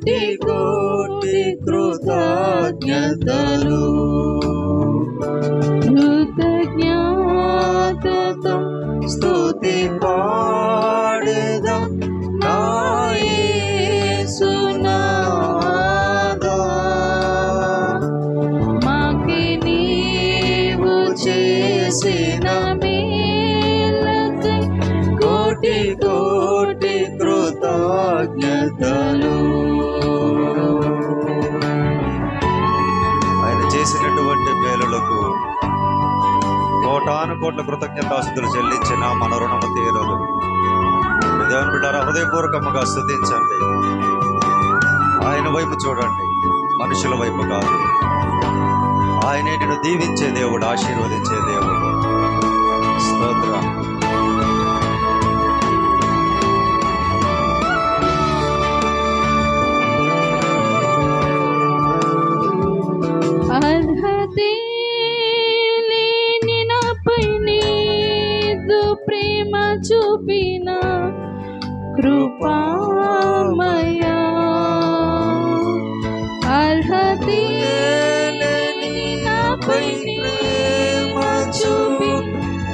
కోటి కోటి కృతజ్ఞతలు కృతజ్ఞాతతో స్తుతి పాడదా నా యేసునాదా మాకి నీవు చేసిన మేలకై కోటి కోటి కృతజ్ఞతలు ఆయన చేసినటువంటి మేలులకు కోటాను కోట్ల కృతజ్ఞతాస్తులు చెల్లించిన మన రుణము తీరదు దేవుని బిడ్డారా హృదయపూర్వకముగా స్థుతించండి ఆయన వైపు చూడండి మనుషుల వైపు కాదు ఆయనే నిన్ను దీవించే దేవుడు ఆశీర్వదించే దేవుడు స్తోత్రం అర్హతే లేని నాపై నీదు ప్రేమ చూపిన కృపామయా అర్హతే లేని నాపై ప్రేమ చూపిన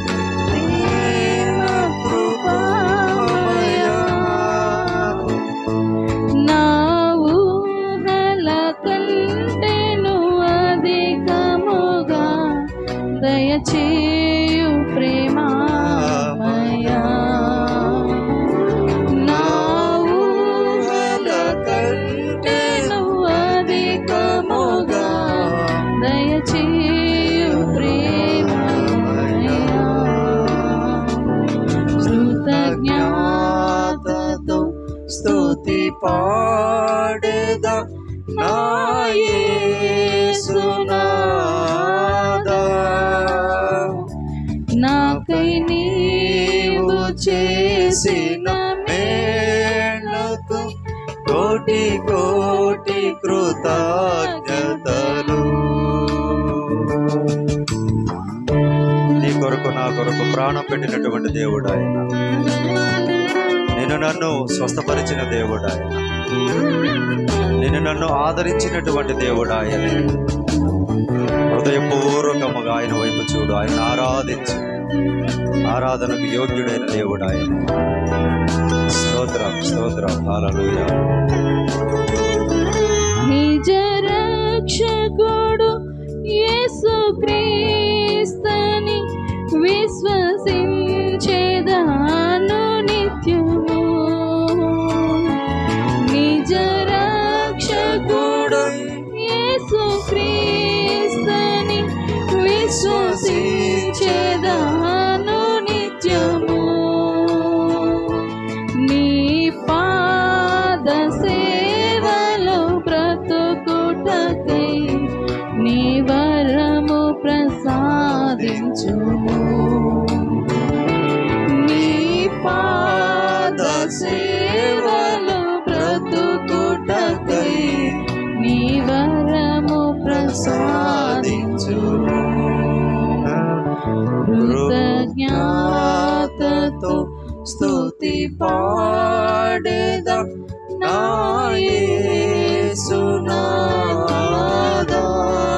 నా ఊహల కంటెను అధికముగా దయచేయు ప్రేమామయా నా ఊహల కంటెను అధికముగా దయచేయు ప్రేమామయా కృతజ్ఞాతతో స్తుతి పాడదా నా యేసునాదా నాకై నీవు చేసిన మేలకు కోటి కోటి కృతజ్ఞతలు నీ కొరకు నా కొరకు ప్రాణం పెట్టినటువంటి దేవుడు ఆయన నేను నన్ను స్వస్థపరిచిన దేవుడు ఆయన నేను నన్ను ఆదరించినటువంటి దేవుడు ఆయన హృదయపూర్వకముగా ఆయన వైపు చూడు ఆయన ఆరాధించు ఆరాధనకు యోగ్యుడైన దేవుడు ఆయన స్తోత్రం స్తోత్రం హల్లెలూయా నిజ రక్షకుడు యేసు క్రీస్తని విశ్వసించేదాను నిత్యము నిజ రక్షకుడు యేసు క్రీస్తని విశ్వసించేదాను నిత్యము నీ పాద సేవలో బ్రతుకుటకై నీ వరము ప్రసాదించుము నీ పాద సేవలో బ్రతుకుటకై నీ వరము ప్రసాదించుము కృతజ్ఞాతతో స్తుతి పాడేదా నా యేసునాదా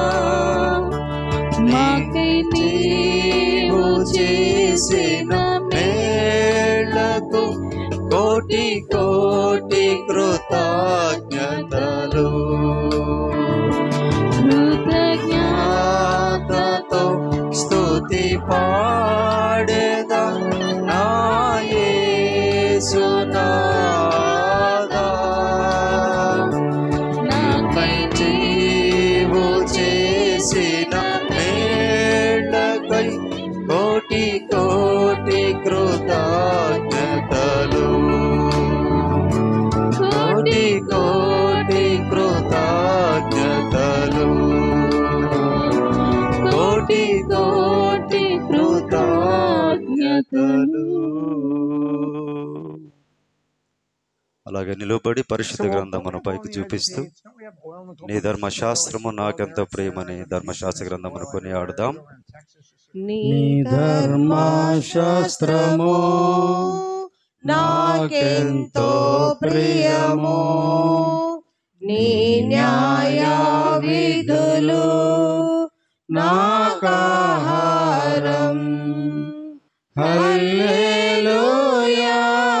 మాకై నీవు చేసిన మేళకు కోటి కోటి కృతజ్ఞతలు జ్ఞాతతో స్తుతి పాడేదా నా యేసునాదా నాపై నీవు చేసిన మేళ్ళకై కోటి కోటి కృతజ్ఞతలు కోటి కోటి కృతజ్ఞతలు కోటి కోటి కృతజ్ఞతలు అలాగే నిలబడి పరిశుద్ధ గ్రంథమును పైకి చూపిస్తూ నీ ధర్మశాస్త్రము నాకెంత ప్రేమని ధర్మశాస్త్ర గ్రంథమును కొని ఆడదాం నీ ధర్మశాస్త్రము నాకెంతో ప్రియము నీ న్యాయ విధులు నాకాహారం హల్లెలూయా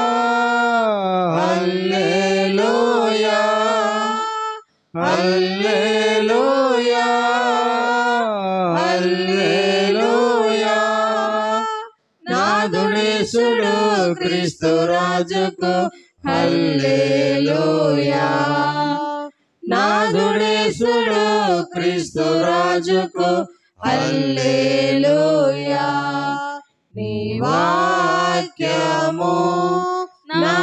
హల్లెలూయా హల్లెలూయా హల్లెలూయా నాదుడేశుడు క్రీస్తు రాజుకు హల్లెలూయా నాదుడేశుడు క్రీస్తు రాజుకు హల్లెలూయా నీ వాక్యము నా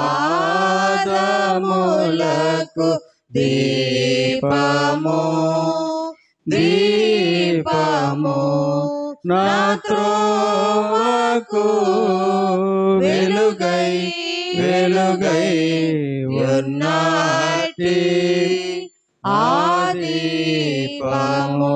పాదములకు దీపము దీపము నా త్రోవకు వెలుగై వెలుగై ఉన్నటి ఆ దీపము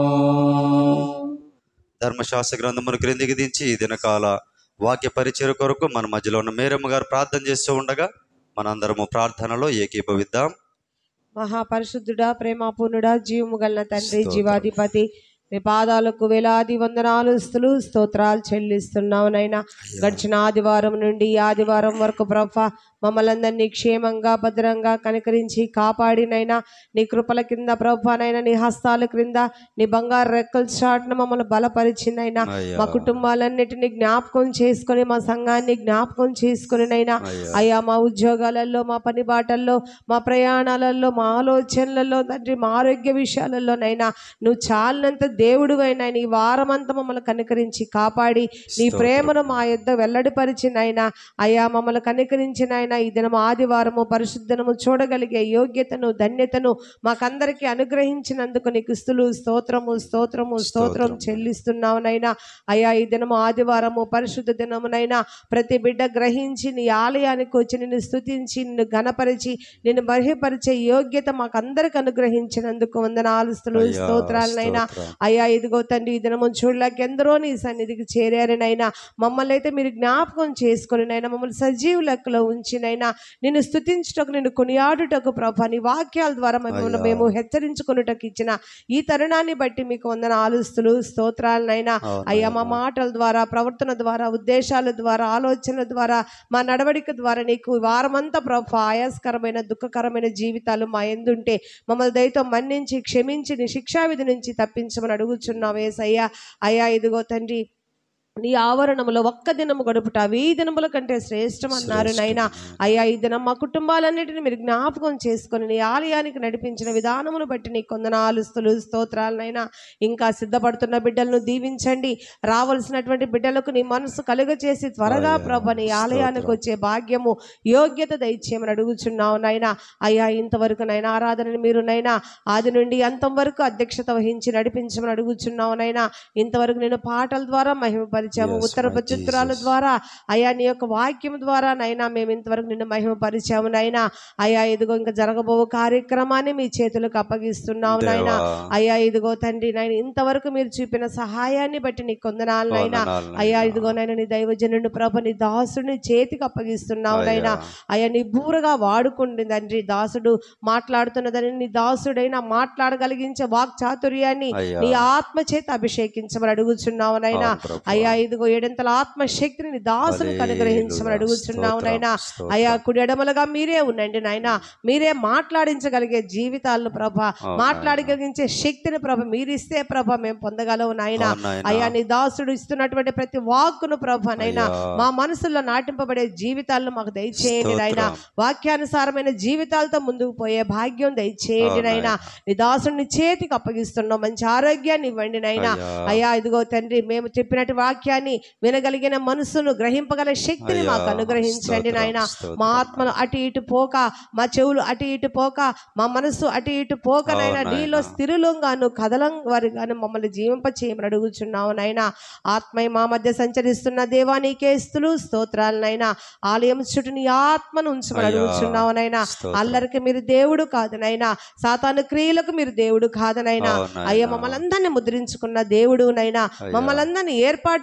ధర్మశాస్త్ర గ్రంథమును క్రిందికి దించి ఈ దినకాల వాక్య పరిచయ కొరకు మన మధ్యలో ఉన్న మేరమ్మ గారు ప్రార్థన చేస్తూ ఉండగా మనందరము ప్రార్థనలో ఏకీభవిద్దాం మహాపరిశుద్ధుడా ప్రేమాపూర్ణుడా జీవము గల తండ్రి స్తోత్రం. జీవాధిపతి మీ పాదాలకు వేలాది వందనాలు స్థులు స్తోత్రాలు చెల్లిస్తున్నావు నైనా గడిచిన ఆదివారం నుండి ఈ ఆదివారం వరకు ప్రభ మమ్మల్ని అందరినీ క్షేమంగా భద్రంగా కనికరించి కాపాడినైనా నీ కృపల కింద ప్రభానైనా నీ హస్తాల క్రింద నీ బంగారు రెక్కల చాటున మమ్మల్ని బలపరిచిందైనా అయ్యా. మా కుటుంబాలన్నిటిని జ్ఞాపకం చేసుకొని మా సంఘాన్ని జ్ఞాపకం చేసుకునినైనా అయ్యా. అయ్యా మా ఉద్యోగాలలో మా పని బాటల్లో మా ప్రయాణాలలో మా ఆలోచనలలో తండ్రి మా ఆరోగ్య విషయాలలోనైనా నువ్వు చాలినంత దేవుడు అయినా ఈ వారం అంతా మమ్మల్ని కనికరించి కాపాడి నీ ప్రేమను మా యొద్ద వెల్లడిపరిచినైనా అయ్యా మమ్మల్ని కనికరించినైనా ఈ దినం ఆదివారము పరిశుద్ధనము చూడగలిగే యోగ్యతను ధన్యతను మాకందరికీ అనుగ్రహించినందుకు నీకు స్థులు స్తోత్రము స్తోత్రము స్తోత్రం చెల్లిస్తున్నావునైనా అయ్యా ఈ దినము ఆదివారము పరిశుద్ధ దినమునైనా ప్రతి బిడ్డ గ్రహించి నీ ఆలయానికి వచ్చి నిన్ను స్తుతించి నిన్ను ఘనపరిచి నిన్ను మహిపరిచే యోగ్యత మాకందరికి అనుగ్రహించినందుకు వందనాలుస్తులు అయ్యా, స్తోత్రాలనైనా స్తోత్రం. అయ్యా ఇదిగో తండ్రి ఈ దినము చూడలేక ఎందరో నీ సన్నిధికి చేరారనైనా మమ్మల్ని అయితే మీరు జ్ఞాపకం చేసుకుని నైనా మమ్మల్ని సజీవ లెక్కలో ఉంచినైనా నిన్ను స్తుతించుటకు నిన్ను కొనియాడుటకు ప్రభా నీ వాక్యాల ద్వారా మమ్మల్ని అయ్యా. మేము హెచ్చరించుకున్నటకు ఇచ్చిన ఈ తరుణాన్ని బట్టి మీకు వందన ఆలుస్తులు స్తోత్రాలనైనా అవునయ్యా. అయ్యా మా మాటల ద్వారా ప్రవర్తన ద్వారా ఉద్దేశాల ద్వారా ఆలోచనల ద్వారా మా నడవడిక ద్వారా నీకు ఈ వారమంతా ప్రభు ఆయాస్కరమైన దుఃఖకరమైన జీవితాలు మా ఎందుంటే మమ్మల్ని దయతో మన్నించి క్షమించి నీ శిక్షావిధి నుంచి తప్పించమని అడుగుచున్నాం ఏసయ్యా అయ్యా ఇదిగో తండ్రి నీ ఆవరణములో ఒక్క దినము గడుపుట వెయ్యి దినముల కంటే శ్రేష్టం అన్నారు నైనా అయ్యా ఈ దినం మా కుటుంబాలన్నిటిని మీరు జ్ఞాపకం చేసుకొని నీ ఆలయానికి నడిపించిన విధానమును బట్టి నీ కొందనాలు స్థులు స్తోత్రాలనైనా ఇంకా సిద్ధపడుతున్న బిడ్డలను దీవించండి రావలసినటువంటి బిడ్డలకు నీ మనసు కలుగచేసి త్వరగా అయ్యా, ప్రభ నీ ఆలయానికి స్తోత్రం. వచ్చే భాగ్యము యోగ్యత దయచేయమని అడుగుచున్నావు నాయనా అయ్యా ఇంతవరకు నైనా ఆరాధనని మీరు నైనా ఆది నుండి అంతం వరకు అధ్యక్షత వహించి నడిపించమని అడుగుచున్నావు నైనా ఇంతవరకు నేను పాటల ద్వారా మహిమపరిచాము Yes, ఉత్తర my ప్రత్యుత్తరాల Jesus. ద్వారా అయ్యా నీ యొక్క వాక్యం ద్వారా నైనా మేము ఇంతవరకు నిన్ను మహిమపరిచాము నైనా అయ్యా ఇదిగో ఇంకా జరగబో కార్యక్రమాన్ని మీ చేతులకు అప్పగిస్తున్నాము నాయనా దేవా. అయ్యా ఇదిగో తండ్రి నాయన ఇంతవరకు మీరు చూపిన సహాయాన్ని బట్టి నీ కొందనాలు నైనా వందనాలు నాయనా. అయ్యా ఇదిగో నైనా నీ దైవజనుడు ప్రభ నీ దాసుని చేతికి అప్పగిస్తున్నావు నైనా అయ్యా. అయ్యా నీ బూరగా వాడుకుంది తండ్రి దాసుడు మాట్లాడుతున్నదని నీ దాసుడైనా మాట్లాడగలిగించే వాక్ చాతుర్యాన్ని అయ్యా. నీ ఆత్మ చేత అభిషేకించమని అడుగుచున్నావు నైనా అవును ప్రభు. అయ్యా ఇదిగో ఏడంతల ఆత్మ శక్తిని నీ దాసునికి హల్లెలూయా. అనుగ్రహించమని అడుగుచున్నావు స్తోత్రం, నైనా స్తోత్రం. అయ్యా కుడి ఎడమలుగా మీరే ఉండండి నాయనా మీరే మాట్లాడించగలిగే జీవితాలను ప్రభ అవును మాట్లాడగలిగించే శక్తిని ప్రభ మీరిస్తే ప్రభ మేము పొందగలవు నాయనా అవును నాయనా. అయ్యా నీ దాసుడు ఇస్తున్నటువంటి ప్రతి వాక్కును ప్రభ నైనా అయ్యా. మా మనసులో నాటింపబడే జీవితాలను మాకు దయచేయండి నాయనా స్తోత్రం. వాక్యానుసారమైన జీవితాలతో ముందుకు పోయే భాగ్యం దయచేయండి అవును నాయనా నీ దాసుని చేతికి అప్పగిస్తున్నాం మంచి ఆరోగ్యాన్ని ఇవ్వండి నాయనా అయ్యా. అయ్యా ఇదిగో తండ్రి మేము చెప్పినట్టు వాక్యాన్ని వినగలిగిన మనసును గ్రహింపగల శక్తిని అయ్యా. మాకు అనుగ్రహించండి స్తోత్రం, నాయన స్తోత్రం. మా ఆత్మలు అటు ఇటు పోక మా చెవులు అటు ఇటు పోక మా మనసు అటు ఇటు పోక అవును నైనా నాయనా. నీలో స్థిరులంగాను కదలం వారిగాను మమ్మల్ని జీవింప చేయమని అడుగుచున్నావు నాయనా ఆత్మై మా మధ్య సంచరిస్తున్న దేవానికే స్థులు స్తోత్రాలనైనా ఆలయం చుట్టూ నీ ఆత్మను ఉంచమని అయ్యా. అడుగుచున్నావు నైనా స్తోత్రం. అల్లరికి మీరు దేవుడు కాదు నైనా సాతాను క్రియలకు మీరు దేవుడు కాదు నైనా అవును నాయనా. అయ్యా మమ్మల్ని అందరినీ ముద్రించుకున్న దేవుడు నైనా అయ్యా. మమ్మల్ని అందరినీ ఏర్పాటు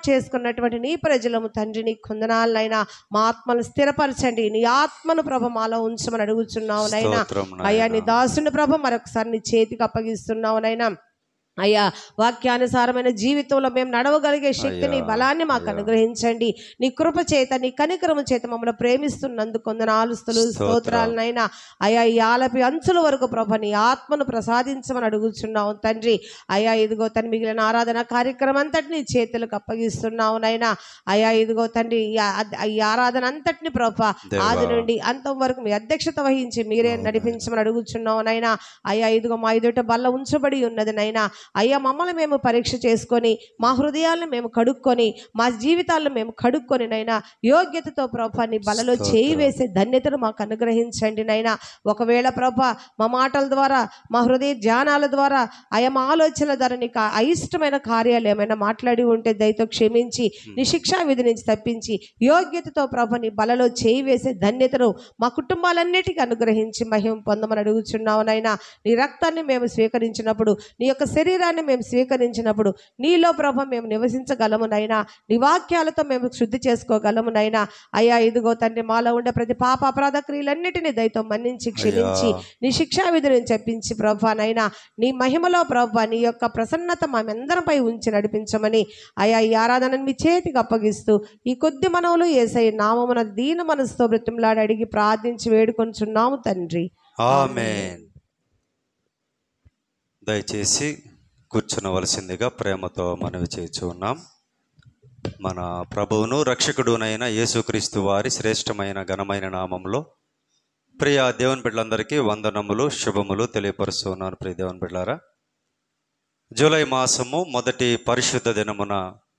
చేసుకున్నటువంటి నీ ప్రజలము తండ్రి నీ కొందనాలనైనా మా ఆత్మను స్థిరపరచండి నీ ఆత్మను ప్రభ మాలో ఉంచమని అడుగుచున్నావు నైనా స్తోత్రం అయ్యా నీ నాయనా. దాసుని ప్రభ మరొకసారి నీ చేతికి అప్పగిస్తున్నావు నైనా అయ్యా వాక్యానుసారమైన జీవితంలో మేము నడవగలిగే శక్తిని అయ్యా, బలాన్ని మాకు అయ్యా. అనుగ్రహించండి నీ కృప చేత నీ కనికరము చేత మమ్మల్ని ప్రేమిస్తున్నందుకు కొందనాలుస్తులు స్తోత్రం. స్తోత్రాలనైనా అయ్యా ఈ ఆలపి అంచుల వరకు ప్రభ నీ ఆత్మను ప్రసాదించమని అడుగుచున్నావు తండ్రి అయ్యా ఇదిగో తన మిగిలిన ఆరాధన కార్యక్రమం అంతటిని నీ చేతులకు అప్పగిస్తున్నావు నైనా అయ్యా ఇదిగో తండ్రి ఈ ఆ- ఈ ఆరాధన అంతటిని ప్రభ దేవా. ఆది నుండి అంతం వరకు మీ అధ్యక్షత వహించి మీరే నడిపించమని అడుగుచున్నావు నైనా అయ్యా ఇదిగో మా ఎదుట బల్ల ఉంచబడి ఉన్నది నైనా అయ్యా మమ్మల్ని మేము పరీక్ష చేసుకొని మా హృదయాలను మేము కడుక్కొని మా జీవితాలను మేము కడుక్కొని నైనా యోగ్యతతో ప్రభా నీ బలలో చేయి వేసే ధన్యతను మాకు అనుగ్రహించండి నైనా ఒకవేళ ప్రభా మా మాటల ద్వారా మా హృదయ ధ్యానాల ద్వారా ఆయా మా ఆలోచనల ద్వారా నీకు అయిష్టమైన కార్యాలు ఏమైనా మాట్లాడి ఉంటే దయతో క్షమించి నీ శిక్షా విధి నుంచి తప్పించి యోగ్యతతో ప్రభ నీ బలలో చేయి వేసే ధన్యతను మా కుటుంబాలన్నిటికీ అనుగ్రహించి మహిమ పొందమని అడుగుచున్నావు నైనా నీ రక్తాన్ని మేము స్వీకరించినప్పుడు నీ యొక్క శరీరాన్ని మేము స్వీకరించినప్పుడు నీలో ప్రభ మేము నివసించగలము నైనా నీ వాక్యాలతో మేము శుద్ధి చేసుకోగలము నైనా అయ్యా ఇదిగో తండ్రి మాలో ఉండే ప్రతి పాప అపరాధ క్రియలన్నిటినీ దయతో మన్నించి క్షమించి నీ శిక్షా విధులను చెప్పించి ప్రభా నైనా నీ మహిమలో ప్రభా నీ యొక్క ప్రసన్నత మేమందరంపై ఉంచి నడిపించమని అయా ఈ ఆరాధనను మీ చేతికి అప్పగిస్తూ ఈ కొద్ది మనవులు ఏసై నామమున దీన మనసుతో బ్రతిమలాడి అడిగి ప్రార్థించి వేడుకొంచున్నాము తండ్రి ఆమేన్ దయచేసి కూర్చునవలసిందిగా ప్రేమతో మనవి చేయించు ఉన్నాం మన ప్రభువును రక్షకుడునైన యేసుక్రీస్తు వారి శ్రేష్టమైన ఘనమైన నామంలో ప్రియ దేవుని బిడ్డలందరికీ వందనములు శుభములు తెలియపరుస్తున్నాను ప్రియ దేవుని బిడ్డారా జూలై మాసము మొదటి పరిశుద్ధ దినమున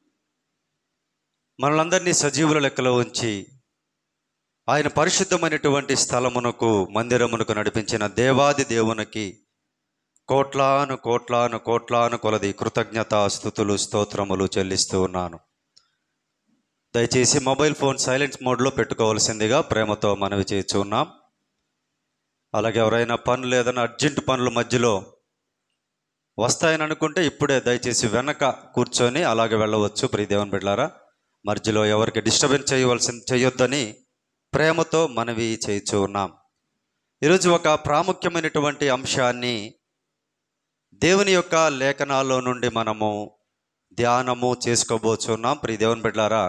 మనలందరినీ సజీవుల లెక్కలో ఉంచి ఆయన పరిశుద్ధమైనటువంటి స్థలమునకు మందిరమునకు నడిపించిన దేవాది దేవునికి కోట్లాను కోట్లాను కోట్లాను కొలది కృతజ్ఞత స్థుతులు స్తోత్రములు చెల్లిస్తూ ఉన్నాను దయచేసి మొబైల్ ఫోన్ సైలెంట్ మోడ్లో పెట్టుకోవాల్సిందిగా ప్రేమతో మనవి చేయించు ఉన్నాం అలాగే ఎవరైనా పనులు ఏదైనా అర్జెంట్ పనుల మధ్యలో వస్తాయని అనుకుంటే ఇప్పుడే దయచేసి వెనక కూర్చొని అలాగే వెళ్ళవచ్చు ప్రియ దేవుని బిడ్డారా మధ్యలో ఎవరికి డిస్టర్బెన్స్ చేయవలసి చేయొద్దని ప్రేమతో మనవి చేయించు ఉన్నాం ఈరోజు ఒక ప్రాముఖ్యమైనటువంటి అంశాన్ని దేవుని యొక్క లేఖనాల్లో నుండి మనము ధ్యానము చేసుకోబోచున్నాం ప్రియ దేవుని బిడ్డారా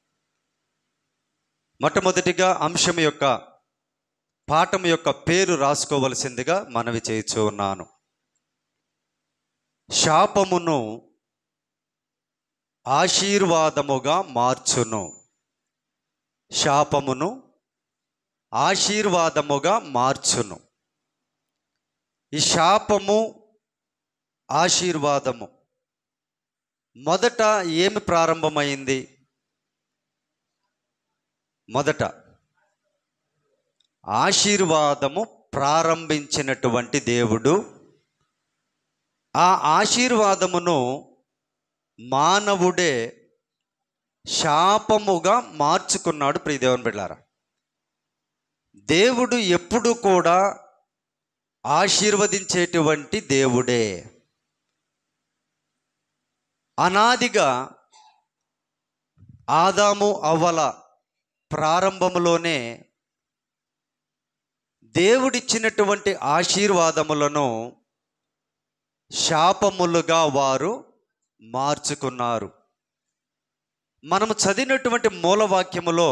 మొట్టమొదటిగా అంశం యొక్క పాఠం యొక్క పేరు రాసుకోవలసిందిగా మనవి చేయించు ఉన్నాను శాపమును ఆశీర్వాదముగా మార్చును శాపమును ఆశీర్వాదముగా మార్చును ఈ శాపము ఆశీర్వాదము మొదట ఏమి ప్రారంభమైంది మొదట ఆశీర్వాదము ప్రారంభించినటువంటి దేవుడు ఆ ఆశీర్వాదమును మానవుడే శాపముగా మార్చుకున్నాడు ప్రియదేవన్ బిడ్డారా దేవుడు ఎప్పుడు కూడా ఆశీర్వదించేటువంటి దేవుడే అనాదిగా ఆదాము అవ్వల ప్రారంభములోనే దేవుడిచ్చినటువంటి ఆశీర్వాదములను శాపములుగా వారు మార్చుకున్నారు మనము చదివినటువంటి మూలవాక్యములో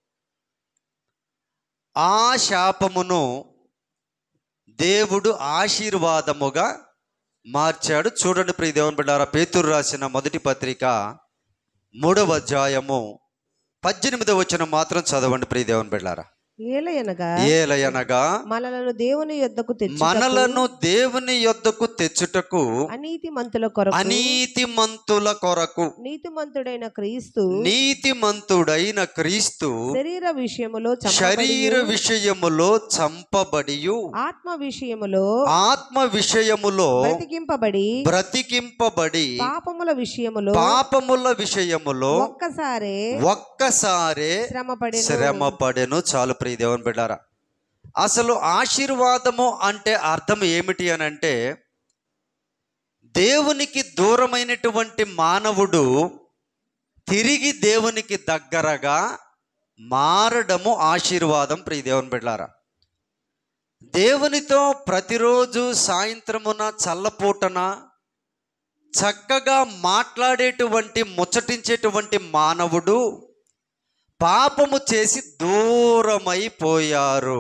ఆ శాపమును దేవుడు ఆశీర్వాదముగా మార్చాడు చూడండి ప్రియ దేవుని బిడ్డారా పేతురు రాసిన మొదటి పత్రిక మూడవ అధ్యాయము పద్దెనిమిదవ వచ్చిన మాత్రం చదవండి ప్రియ దేవుని బిడ్డారా ఏలయనగా ఏలయనగా మనలను దేవుని యొద్దకు తెచ్చు మనలను దేవుని యొద్దకు తెచ్చుటకు అనీతి మంతుల కొరకు అనీతిమంతుల కొరకు నీతిమంతుడైన క్రీస్తు నీతిమంతుడైన క్రీస్తు శరీర విషయములో చంపబడి శరీర విషయములో చంపబడియు ఆత్మ విషయములో ఆత్మ విషయములో బ్రతికింపబడి బ్రతికింపబడి పాపముల విషయములో పాపముల విషయములో ఒక్కసారే ఒక్కసారే శ్రమపడి శ్రమపడెను చాలు ప్రియ దేవుని బిడ్డారా అసలు ఆశీర్వాదము అంటే అర్థం ఏమిటి అని అంటే దేవునికి దూరమైనటువంటి మానవుడు తిరిగి దేవునికి దగ్గరగా మారడము ఆశీర్వాదం ప్రియ దేవుని బిడ్డారా దేవునితో ప్రతిరోజు సాయంత్రమున చల్లపూటన చక్కగా మాట్లాడేటువంటి ముచ్చటించేటువంటి మానవుడు పాపము చేసి దూరమైపోయారు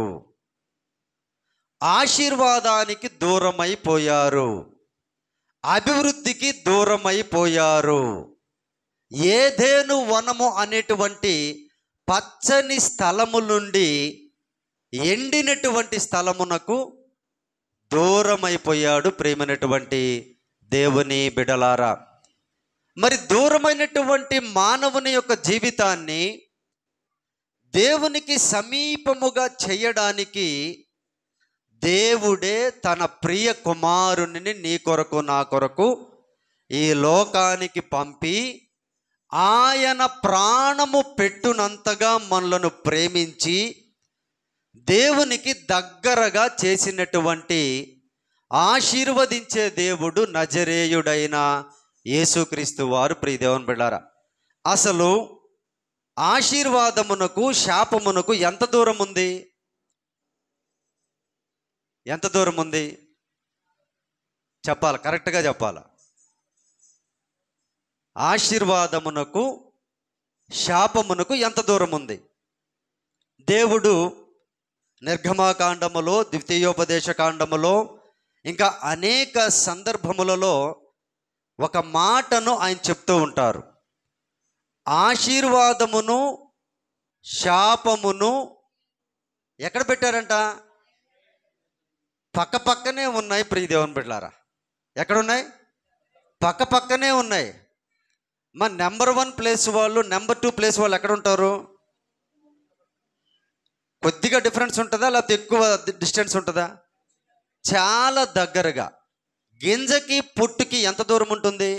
ఆశీర్వాదానికి దూరమైపోయారు అభివృద్ధికి దూరమైపోయారు ఏదేను వనము అనేటువంటి పచ్చని స్థలము నుండి ఎండినటువంటి స్థలమునకు దూరమైపోయాడు ప్రేమైనటువంటి దేవుని బిడలారా మరి దూరమైనటువంటి మానవుని యొక్క జీవితాన్ని దేవునికి సమీపముగా చేయడానికి దేవుడే తన ప్రియ కుమారుని నీ కొరకు నా కొరకు ఈ లోకానికి పంపి ఆయన ప్రాణము పెట్టునంతగా మనలను ప్రేమించి దేవునికి దగ్గరగా చేసినటువంటి ఆశీర్వదించే దేవుడు నజరేయుడైన యేసుక్రీస్తు వారు ప్రియదేవన్ బిళ్ళారా అసలు ఆశీర్వాదమునకు శాపమునకు ఎంత దూరం ఉంది ఎంత దూరం ఉంది చెప్పాలి కరెక్ట్గా చెప్పాలి ఆశీర్వాదమునకు శాపమునకు ఎంత దూరం ఉంది దేవుడు నిర్గమాకాండములో ద్వితీయోపదేశ కాండములో ఇంకా అనేక సందర్భములలో ఒక మాటను ఆయన చెప్తూ ఉంటారు ఆశీర్వాదమును శాపమును ఎక్కడ పెట్టారంట పక్క పక్కనే ఉన్నాయి ప్రియదేవన్ బిడ్లారా ఎక్కడున్నాయి పక్క పక్కనే ఉన్నాయి మా నెంబర్ వన్ ప్లేస్ వాళ్ళు నెంబర్ టూ ప్లేస్ వాళ్ళు ఎక్కడ ఉంటారు కొద్దిగా డిఫరెన్స్ ఉంటుందా లేకపోతే ఎక్కువ డిస్టెన్స్ ఉంటుందా చాలా దగ్గరగా గింజకి పుట్టుకి ఎంత దూరం ఉంటుంది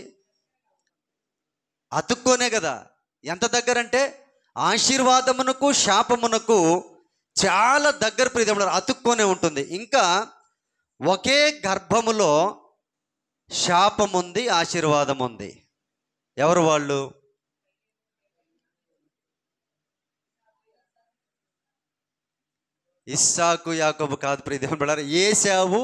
అతుక్కోనే కదా ఎంత దగ్గర అంటే ఆశీర్వాదమునకు శాపమునకు చాలా దగ్గర ప్రియములు అతుక్కోనే ఉంటుంది ఇంకా ఒకే గర్భములో శాపం ఉంది ఆశీర్వాదం ఉంది ఎవరు వాళ్ళు ఇస్సాకు యాకోబు కాదు ప్రియ దేవుని బిడ్డలారా ఏశావు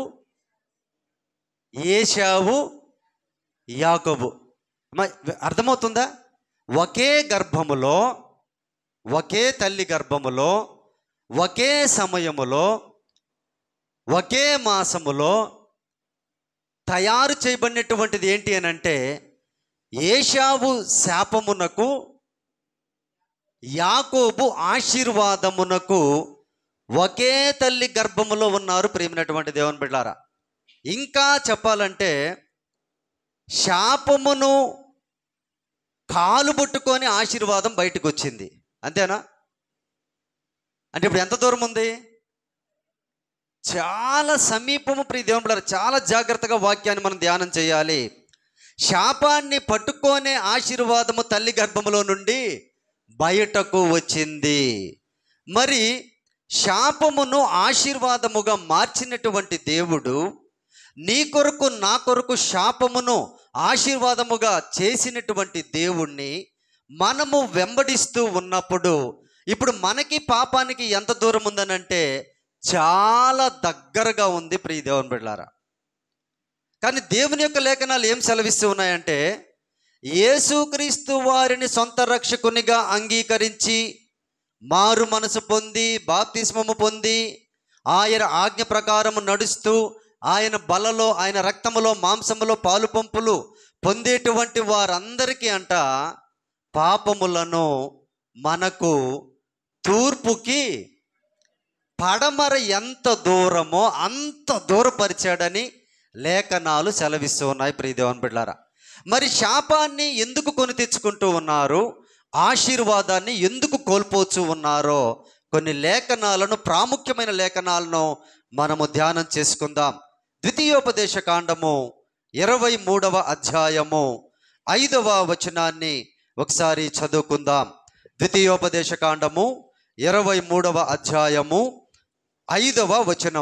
ఏశావు యాకోబు అమ్మా, అర్థమవుతుందా ఒకే గర్భములో ఒకే తల్లి గర్భములో ఒకే సమయములో ఒకే మాసములో తయారు చేయబడినటువంటిది ఏంటి అని అంటే ఏషావు శాపమునకు యాకోబు ఆశీర్వాదమునకు ఒకే తల్లి గర్భములో ఉన్నారు ప్రేమినటువంటి దేవుని బిడ్డారా ఇంకా చెప్పాలంటే శాపమును కాలు పట్టుకొని ఆశీర్వాదం బయటకు వచ్చింది అంతేనా అంటే ఇప్పుడు ఎంత దూరం ఉంది చాలా సమీపము ప్రియ దేవుని బిడ్డలారా చాలా జాగ్రత్తగా వాక్యాన్ని మనం ధ్యానం చేయాలి శాపాన్ని పట్టుకొనే ఆశీర్వాదము తల్లి గర్భములో నుండి బయటకు వచ్చింది మరి శాపమును ఆశీర్వాదముగా మార్చినటువంటి దేవుడు నీ కొరకు నా కొరకు శాపమును ఆశీర్వాదముగా చేసినటువంటి దేవుణ్ణి మనము వెంబడిస్తూ ఉన్నప్పుడు ఇప్పుడు మనకి పాపానికి ఎంత దూరం ఉందనంటే చాలా దగ్గరగా ఉంది ప్రియ దేవుని బిడ్డారా కానీ దేవుని యొక్క లేఖనాలు ఏం సెలవిస్తూ ఉన్నాయంటే యేసుక్రీస్తు వారిని సొంత రక్షకునిగా అంగీకరించి మారు మనసు పొంది బాప్తిస్మము పొంది ఆయన ఆజ్ఞ ప్రకారము నడుస్తూ ఆయన బలలో ఆయన రక్తములో మాంసములో పాలు పంపులు పొందేటువంటి వారందరికీ అంట పాపములను మనకు తూర్పుకి పడమర ఎంత దూరమో అంత దూరపరిచాడని లేఖనాలు సెలవిస్తూ ఉన్నాయి ప్రియదేవన్ బిడ్డారా మరి శాపాన్ని ఎందుకు కొని తెచ్చుకుంటూ ఉన్నారు ఆశీర్వాదాన్ని ఎందుకు కోల్పోతూ ఉన్నారో కొన్ని లేఖనాలను ప్రాముఖ్యమైన లేఖనాలను మనము ధ్యానం చేసుకుందాం ద్వితీయోపదేశ కాండము ఇరవై మూడవ అధ్యాయము ఐదవ వచనాన్ని ఒకసారి చదువుకుందాం ద్వితీయోపదేశ కాండము ఇరవై మూడవ అధ్యాయము ఐదవ వచనము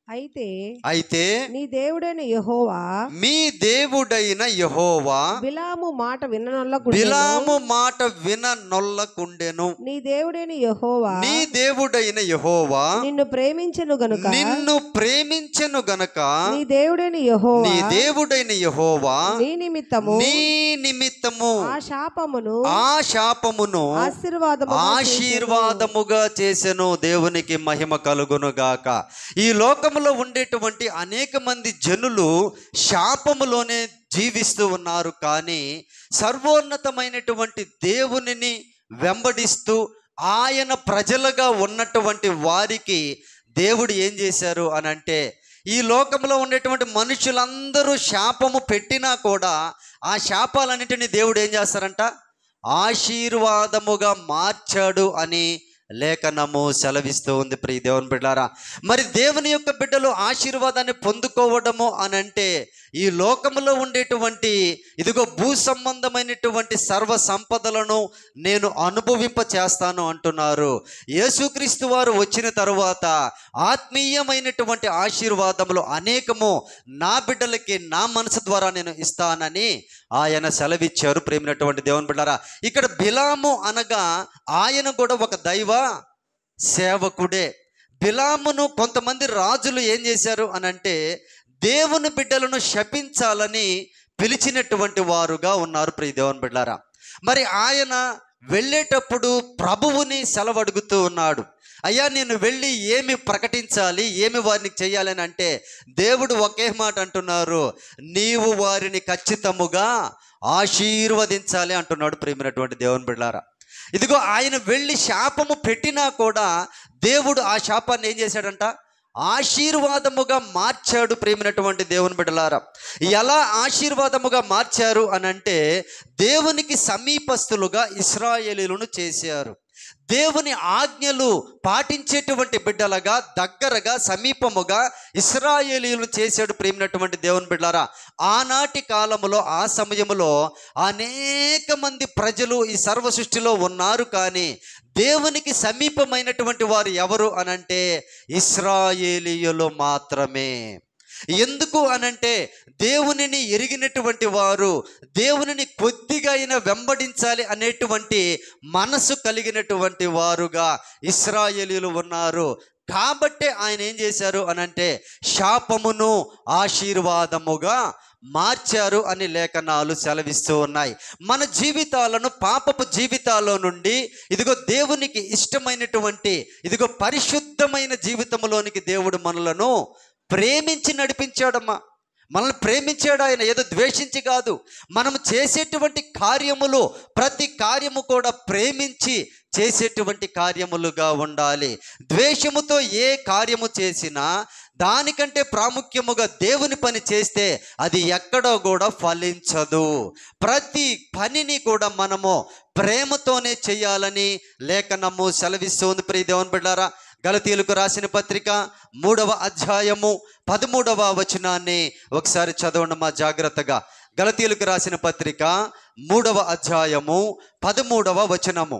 అయితే అయితే నీ దేవుడైన యెహోవా మీ దేవుడైన యహోవా బిలాము మాట విననొల్లకు బిలాము మాట విన నొల్లకుండెను నీ దేవుడైన యెహోవా నీ దేవుడైన యహోవా నిన్ను ప్రేమించెను గనుక నిన్ను ప్రేమించెను గనక నీ దేవుడైన యెహోవా నీ దేవుడైన యహోవా నీ నిమిత్తము నీ నిమిత్తము ఆ శాపమును ఆ శాపమును ఆశీర్వాదము ఆశీర్వాదముగా చేసెను దేవునికి మహిమ కలుగును గాక ఈ లోకములో ఉండేటువంటి అనేక మంది జనులు శాపములోనే జీవిస్తూ ఉన్నారు కానీ సర్వోన్నతమైనటువంటి దేవునిని వెంబడిస్తూ ఆయన ప్రజలుగా ఉన్నటువంటి వారికి దేవుడు ఏం చేశారు అని అంటే ఈ లోకంలో ఉండేటువంటి మనుషులందరూ శాపము పెట్టినా కూడా ఆ శాపాలన్నింటినీ దేవుడు ఏం చేస్తారంట ఆశీర్వాదముగా మార్చాడు అని లేఖనము సెలవిస్తూ ఉంది ప్రియ దేవుని బిడ్డారా మరి దేవుని యొక్క బిడ్డలు ఆశీర్వాదాన్ని పొందుకోవడము అని అంటే ఈ లోకములో ఉండేటువంటి ఇదిగో భూ సంబంధమైనటువంటి సర్వ సంపదలను నేను అనుభవింప చేస్తాను అంటున్నారు యేసుక్రీస్తు వారు వచ్చిన తరువాత ఆత్మీయమైనటువంటి ఆశీర్వాదములు అనేకము నా బిడ్డలకి నా మనసు ద్వారా నేను ఇస్తానని ఆయన సెలవిచ్చారు ప్రేమినటువంటి దేవుని బిడ్డారా ఇక్కడ బిలాము అనగా ఆయన కూడా ఒక దైవ సేవకుడే బిలామును కొంతమంది రాజులు ఏం చేశారు అని అంటే దేవుని బిడ్డలను శపించాలని పిలిచినటువంటి వారుగా ఉన్నారు ప్రియ దేవుని బిడ్డారా మరి ఆయన వెళ్ళేటప్పుడు ప్రభువుని సెలవడుగుతూ ఉన్నాడు అయ్యా నేను వెళ్ళి ఏమి ప్రకటించాలి ఏమి వారిని చేయాలని అంటే దేవుడు ఒకే మాట అంటున్నారు నీవు వారిని ఖచ్చితముగా ఆశీర్వదించాలి అంటున్నాడు ప్రేమినటువంటి దేవుని బిడ్డారా ఇదిగో ఆయన వెళ్ళి శాపము పెట్టినా కూడా దేవుడు ఆ శాపాన్ని ఏం చేశాడంట ఆశీర్వాదముగా మార్చాడు ప్రేమినటువంటి దేవుని బిడ్డలారా ఎలా ఆశీర్వాదముగా మార్చారు అని అంటే దేవునికి సమీపస్తులుగా ఇస్రాయేలీలను చేశారు దేవుని ఆజ్ఞలు పాటించేటువంటి బిడ్డలుగా దగ్గరగా సమీపముగా ఇస్రాయేలీలు చేశాడు ప్రేమినటువంటి దేవుని బిడ్డలారా ఆనాటి కాలములో ఆ సమయములో అనేక మంది ప్రజలు ఈ సర్వ సృష్టిలో ఉన్నారు కానీ దేవునికి సమీపమైనటువంటి వారు ఎవరు అనంటే ఇస్రాయేలీయులు మాత్రమే ఎందుకు అనంటే దేవునిని ఎరిగినటువంటి వారు దేవునిని కొద్దిగా అయినా వెంబడించాలి అనేటువంటి మనసు కలిగినటువంటి వారుగా ఇస్రాయేలీలు ఉన్నారు కాబట్టే ఆయన ఏం చేశారు అనంటే శాపమును ఆశీర్వాదముగా మార్చారు అని లేఖనాలు సెలవిస్తూ ఉన్నాయి మన జీవితాలను పాపపు జీవితాల్లో నుండి ఇదిగో దేవునికి ఇష్టమైనటువంటి ఇదిగో పరిశుద్ధమైన జీవితంలోనికి దేవుడు మనలను ప్రేమించి నడిపించాడమ్మా మనల్ని ప్రేమించాడు ఆయన ఏదో ద్వేషించి కాదు మనం చేసేటువంటి కార్యములు ప్రతి కార్యము కూడా ప్రేమించి చేసేటువంటి కార్యములుగా ఉండాలి ద్వేషముతో ఏ కార్యము చేసినా దానికంటే ప్రాముఖ్యముగా దేవుని పని చేస్తే అది ఎక్కడో కూడా ఫలించదు ప్రతి పనిని కూడా మనము ప్రేమతోనే చేయాలని లేఖనము సెలవిస్తుంది ప్రియ దేవుని బిడ్డారా గలతీలకు రాసిన పత్రిక మూడవ అధ్యాయము పదమూడవ వచనాన్ని ఒకసారి చదవండి మా జాగ్రత్తగా గలతీలకు రాసిన పత్రిక మూడవ అధ్యాయము పదమూడవ వచనము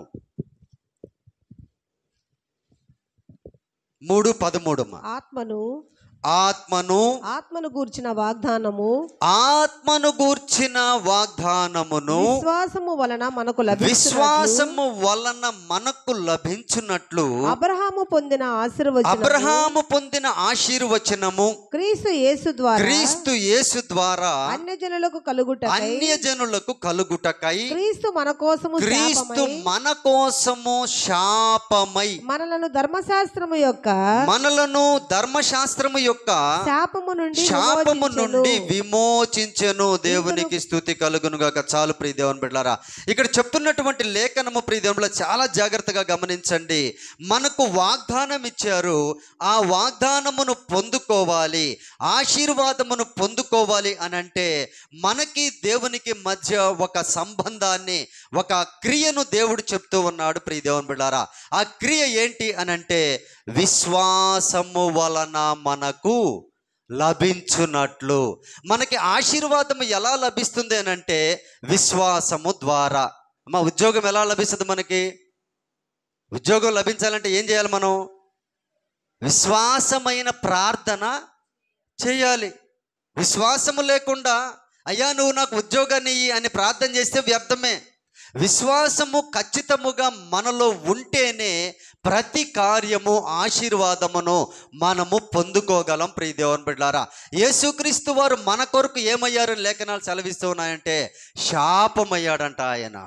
మూడు పదమూడమ్మ ఆత్మను ఆత్మను ఆత్మను గూర్చిన వాగ్దానము ఆత్మను గూర్చిన వాగ్దానమును విశ్వాసము వలన మనకు లభించినట్లు విశ్వాసము వలన మనకు లభించున్నట్లు అబ్రహాము పొందిన ఆశీర్వచనం అబ్రహాము పొందిన ఆశీర్వచనము క్రీస్తు యేసు ద్వారా క్రీస్తు యేసు ద్వారా అన్యజనులకు కలుగుటకై అన్యజనులకు కలుగుటకై క్రీస్తు మన కోసము క్రీస్తు శాపమై మన కోసము శాపమై మనలను ధర్మశాస్త్రము యొక్క మనలను ధర్మశాస్త్రము యొక్క శాపము నుండి శాపము విమోచించెను. నుండి విమోచించెను దేవునికి స్థుతి కలుగును గాక చాలు ప్రియ దేవుని బిడ్డారా ఇక్కడ చెప్తున్నటువంటి లేఖనము ప్రియ దేవునిలో చాలా జాగ్రత్తగా గమనించండి మనకు వాగ్దానం ఇచ్చారు ఆ వాగ్దానమును పొందుకోవాలి ఆశీర్వాదమును పొందుకోవాలి అని అంటే మనకి దేవునికి మధ్య ఒక సంబంధాన్ని ఒక క్రియను దేవుడు చెప్తూ ఉన్నాడు ప్రియ దేవుని బిడ్డారా ఆ క్రియ ఏంటి అని అంటే విశ్వాసము వలన మనకు లభించున్నట్లు మనకి ఆశీర్వాదం ఎలా లభిస్తుంది అని అంటే విశ్వాసము ద్వారా మా ఉద్యోగం ఎలా లభిస్తుంది మనకి ఉద్యోగం లభించాలంటే ఏం చేయాలి మనం విశ్వాసమైన ప్రార్థన చేయాలి విశ్వాసము లేకుండా అయ్యా నువ్వు నాకు ఉద్యోగాన్ని ఇయ్యి అని ప్రార్థన చేస్తే వ్యర్థమే విశ్వాసము ఖచ్చితముగా మనలో ఉంటేనే ప్రతి కార్యము ఆశీర్వాదమును మనము పొందుకోగలం ప్రియ దేవుని బిడ్డారా యేసుక్రీస్తు వారు మన కొరకు ఏమయ్యారని లేఖనాలు సెలవిస్తూ ఉన్నాయంటే శాపమయ్యాడంట ఆయన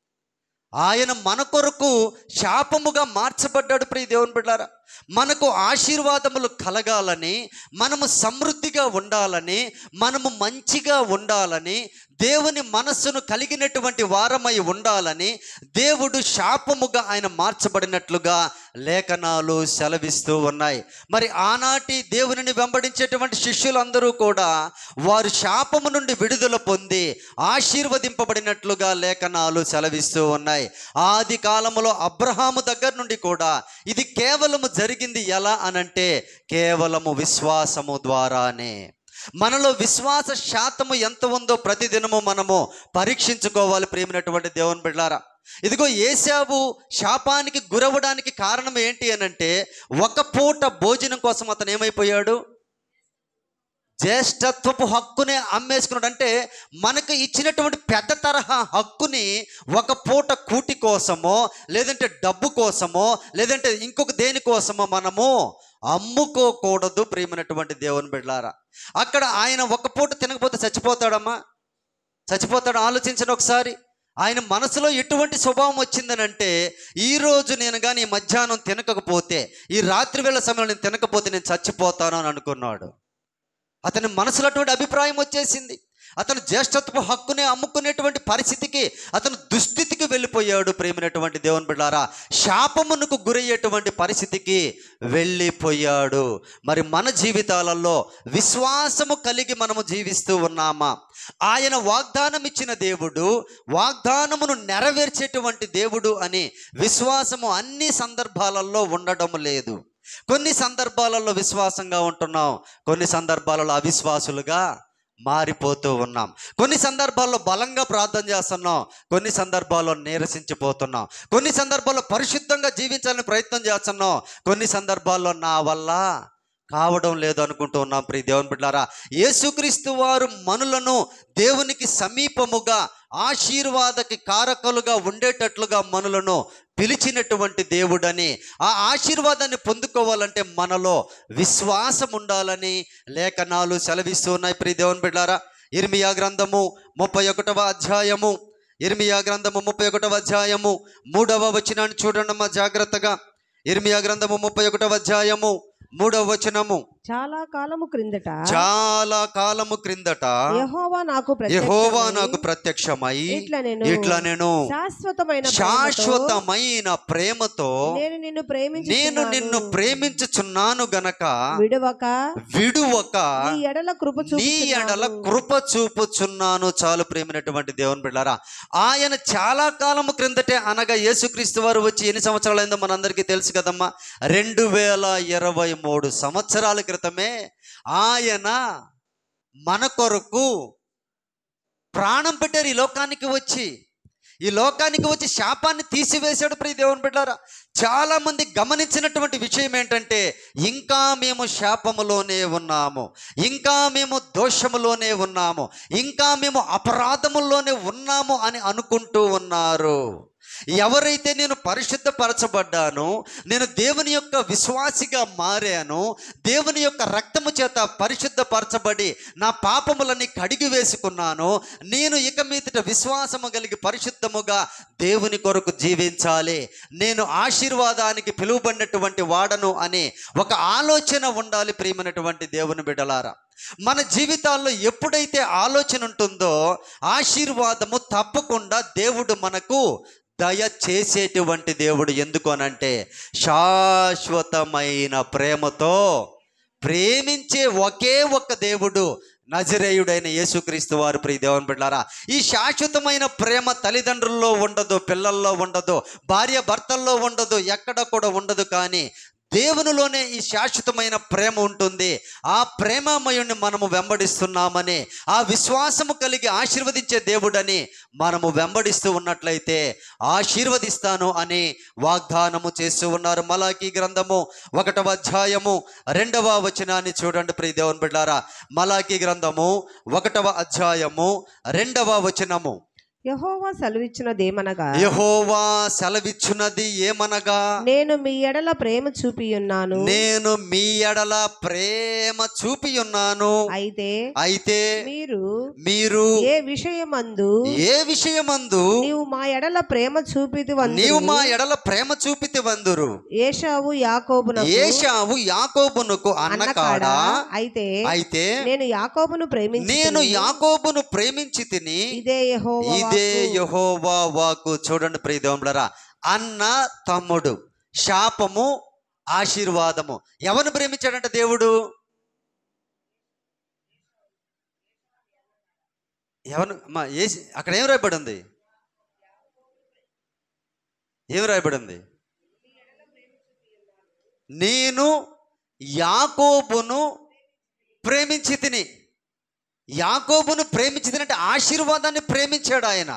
ఆయన మన కొరకు శాపముగా మార్చబడ్డాడు ప్రియ దేవుని బిడ్డారా మనకు ఆశీర్వాదములు కలగాలని మనము సమృద్ధిగా ఉండాలని మనము మంచిగా ఉండాలని దేవుని మనస్సును కలిగినటువంటి వారమై ఉండాలని దేవుడు శాపముగా ఆయన మార్చబడినట్లుగా లేఖనాలు సెలవిస్తూ ఉన్నాయి మరి ఆనాటి దేవునిని వెంబడించేటువంటి శిష్యులందరూ కూడా వారు శాపము నుండి విడుదల పొంది ఆశీర్వదింపబడినట్లుగా లేఖనాలు సెలవిస్తూ ఉన్నాయి ఆది కాలములో అబ్రహాము దగ్గర నుండి కూడా ఇది కేవలము జరిగింది ఎలా అనంటే కేవలము విశ్వాసము ద్వారానే మనలో విశ్వాస శాతము ఎంత ఉందో ప్రతిదినము మనము పరీక్షించుకోవాలి ప్రేమినటువంటి దేవుని బిడ్డారా ఇదిగో ఏసావు శాపానికి గురవడానికి కారణం ఏంటి అనంటే ఒక పూట భోజనం కోసం అతను ఏమైపోయాడు జ్యేష్ఠత్వపు హక్కునే అమ్మేసుకున్నాడు అంటే మనకు ఇచ్చినటువంటి పెద్ద తరహా హక్కుని ఒక పూట కూటి కోసమో లేదంటే డబ్బు కోసమో లేదంటే ఇంకొక దేని కోసమో మనము అమ్ముకోకూడదు ప్రియమైనటువంటి దేవుని బిడ్డారా అక్కడ ఆయన ఒక పూట తినకపోతే చచ్చిపోతాడమ్మా చచ్చిపోతాడు ఆలోచించండి ఒకసారి ఆయన మనసులో ఎటువంటి స్వభావం వచ్చిందనంటే ఈ రోజు నేను కానీ ఈ మధ్యాహ్నం తినకపోతే ఈ రాత్రి వేళ సమయంలో నేను తినకపోతే నేను చచ్చిపోతాను అని అనుకున్నాడు అతని మనసులో అటువంటి అభిప్రాయం వచ్చేసింది అతను జ్యేష్ఠత్వ హక్కునే అమ్ముకునేటువంటి పరిస్థితికి అతను దుస్థితికి వెళ్ళిపోయాడు ప్రేమైనటువంటి దేవుని బిడ్డారా శాపమునకు గురయ్యేటువంటి పరిస్థితికి వెళ్ళిపోయాడు మరి మన జీవితాలలో విశ్వాసము కలిగి మనము జీవిస్తూ ఉన్నామా ఆయన వాగ్దానం ఇచ్చిన దేవుడు వాగ్దానమును నెరవేర్చేటువంటి దేవుడు అని విశ్వాసము అన్ని సందర్భాలలో ఉండడం లేదు కొన్ని సందర్భాలలో విశ్వాసంగా ఉంటున్నాం కొన్ని సందర్భాలలో అవిశ్వాసులుగా మారిపోతూ ఉన్నాం కొన్ని సందర్భాల్లో బలంగా ప్రార్థన చేస్తున్నాం కొన్ని సందర్భాల్లో నీరసించిపోతున్నాం కొన్ని సందర్భాల్లో పరిశుద్ధంగా జీవించాలని ప్రయత్నం చేస్తున్నాం కొన్ని సందర్భాల్లో నా వల్ల కావడం లేదు అనుకుంటూ ఉన్నాం ప్రియ దేవుని బిడ్డారా యేసుక్రీస్తు వారు మనులను దేవునికి సమీపముగా ఆశీర్వాదకి కారకులుగా ఉండేటట్లుగా మనులను పిలిచినటువంటి దేవుడని ఆ ఆశీర్వాదాన్ని పొందుకోవాలంటే మనలో విశ్వాసం ఉండాలని లేఖనాలు సెలవిస్తూ ఉన్నాయి ప్రియ దేవుని బిడ్డారా ఇర్మియా గ్రంథము ముప్పై ఒకటవ అధ్యాయము ఇర్మియా గ్రంథము ముప్పై ఒకటవ అధ్యాయము మూడవ వచనాన్ని చూడండమ్మా జాగ్రత్తగా ఇర్మియా గ్రంథము ముప్పై ఒకటవ అధ్యాయము మూడవ వచనము చాలా కాలము క్రిందట చాలా కాలము క్రిందట యెహోవా నాకు యెహోవా ప్రత్యక్షమై నాకు ప్రత్యక్షమై ఇట్లా నేను ఇట్లా నేను శాశ్వతమైన ప్రేమతో శాశ్వతమైన ప్రేమతో నేను నిన్ను ప్రేమించి నేను నిన్ను ప్రేమించుచున్నాను గనక విడువక విడువక నీ ఎడల కృప నీ ఎడల చూపుచున్నాను. కృప చూపుచున్నాను చాలు ప్రేమైనటువంటి దేవుని బిడ్డారా ఆయన చాలా కాలము క్రిందటే అనగా యేసుక్రీస్తు వారు వచ్చి ఎన్ని సంవత్సరాలైందో మనందరికీ తెలుసు కదమ్మా రెండు వేల ఇరవై మూడు సంవత్సరాల క్రితమే ఆయన మన కొరకు ప్రాణం పెట్టారు ఈ లోకానికి వచ్చి ఈ లోకానికి వచ్చి శాపాన్ని తీసివేశాడు ప్రియ దేవుని బిడ్డారా చాలా మంది గమనించినటువంటి విషయం ఏంటంటే ఇంకా మేము శాపములోనే ఉన్నాము ఇంకా మేము దోషములోనే ఉన్నాము ఇంకా మేము అపరాధముల్లోనే ఉన్నాము అని అనుకుంటూ ఉన్నారు ఎవరైతే నేను పరిశుద్ధపరచబడ్డాను నేను దేవుని యొక్క విశ్వాసిగా మారాను దేవుని యొక్క రక్తము చేత పరిశుద్ధపరచబడి నా పాపములన్నీ కడిగి వేసుకున్నాను నేను ఇక మీదట విశ్వాసము కలిగి పరిశుద్ధముగా దేవుని కొరకు జీవించాలి నేను ఆశీర్వాదానికి పిలువబడినటువంటి వాడను అనే ఒక ఆలోచన ఉండాలి ప్రియమైనటువంటి దేవుని బిడలారా మన జీవితాల్లో ఎప్పుడైతే ఆలోచన ఉంటుందో ఆశీర్వాదము తప్పకుండా దేవుడు మనకు దయ చేసేటువంటి దేవుడు ఎందుకు అనంటే శాశ్వతమైన ప్రేమతో ప్రేమించే ఒకే ఒక్క దేవుడు నజరేయుడైన యేసుక్రీస్తు వారు ప్రియ దేవుని బిడ్డారా ఈ శాశ్వతమైన ప్రేమ తల్లిదండ్రుల్లో ఉండదు పిల్లల్లో ఉండదు భార్య భర్తల్లో ఉండదు ఎక్కడ కూడా ఉండదు కానీ దేవునిలోనే ఈ శాశ్వతమైన ప్రేమ ఉంటుంది ఆ ప్రేమమయుణ్ణి మనము వెంబడిస్తున్నామని ఆ విశ్వాసము కలిగి ఆశీర్వదించే దేవుడని మనము వెంబడిస్తూ ఉన్నట్లయితే ఆశీర్వదిస్తాను అని వాగ్దానము చేస్తూ ఉన్నారు మలాకి గ్రంథము ఒకటవ అధ్యాయము రెండవ వచనాన్ని చూడండి ప్రియ దేవుని బిడ్డారా మలాకి గ్రంథము ఒకటవ అధ్యాయము రెండవ వచనము యహోవా సెలవిచ్చినదేమనగా యహోవా సెలవిచ్చున్నది ఏమనగా నేను మీ ఎడల ప్రేమ చూపి ఉన్నాను నేను మీ ఎడల ప్రేమ చూపి ఉన్నాను అయితే అయితే మీరు మీరు ఏ విషయమందు ఏ విషయమందు నీవు మా ఎడల ప్రేమ చూపిది నీవు మా ఎడల ప్రేమ చూపితే వందురు ఏషావు యాకోబునకు ఏషావు యాకోబునకు అన్న అన్నకాడా కాడా అయితే అయితే నేను యాకోబును ప్రేమించి నేను యాకోబును ప్రేమించి తిని ఇదే యెహోవా ఇదే యహోవా వాకు చూడండి ప్రియదేవులరా అన్న తమ్ముడు శాపము ఆశీర్వాదము ఎవరిని ప్రేమించాడంట దేవుడు ఎవరు మా ఏ అక్కడ ఏం రాయబడి ఉంది ఏం రాయబడి ఉంది నేను యాకోబును ప్రేమించి తిని యాకోబును ప్రేమించి తిని అంటే ఆశీర్వాదాన్ని ప్రేమించాడు ఆయన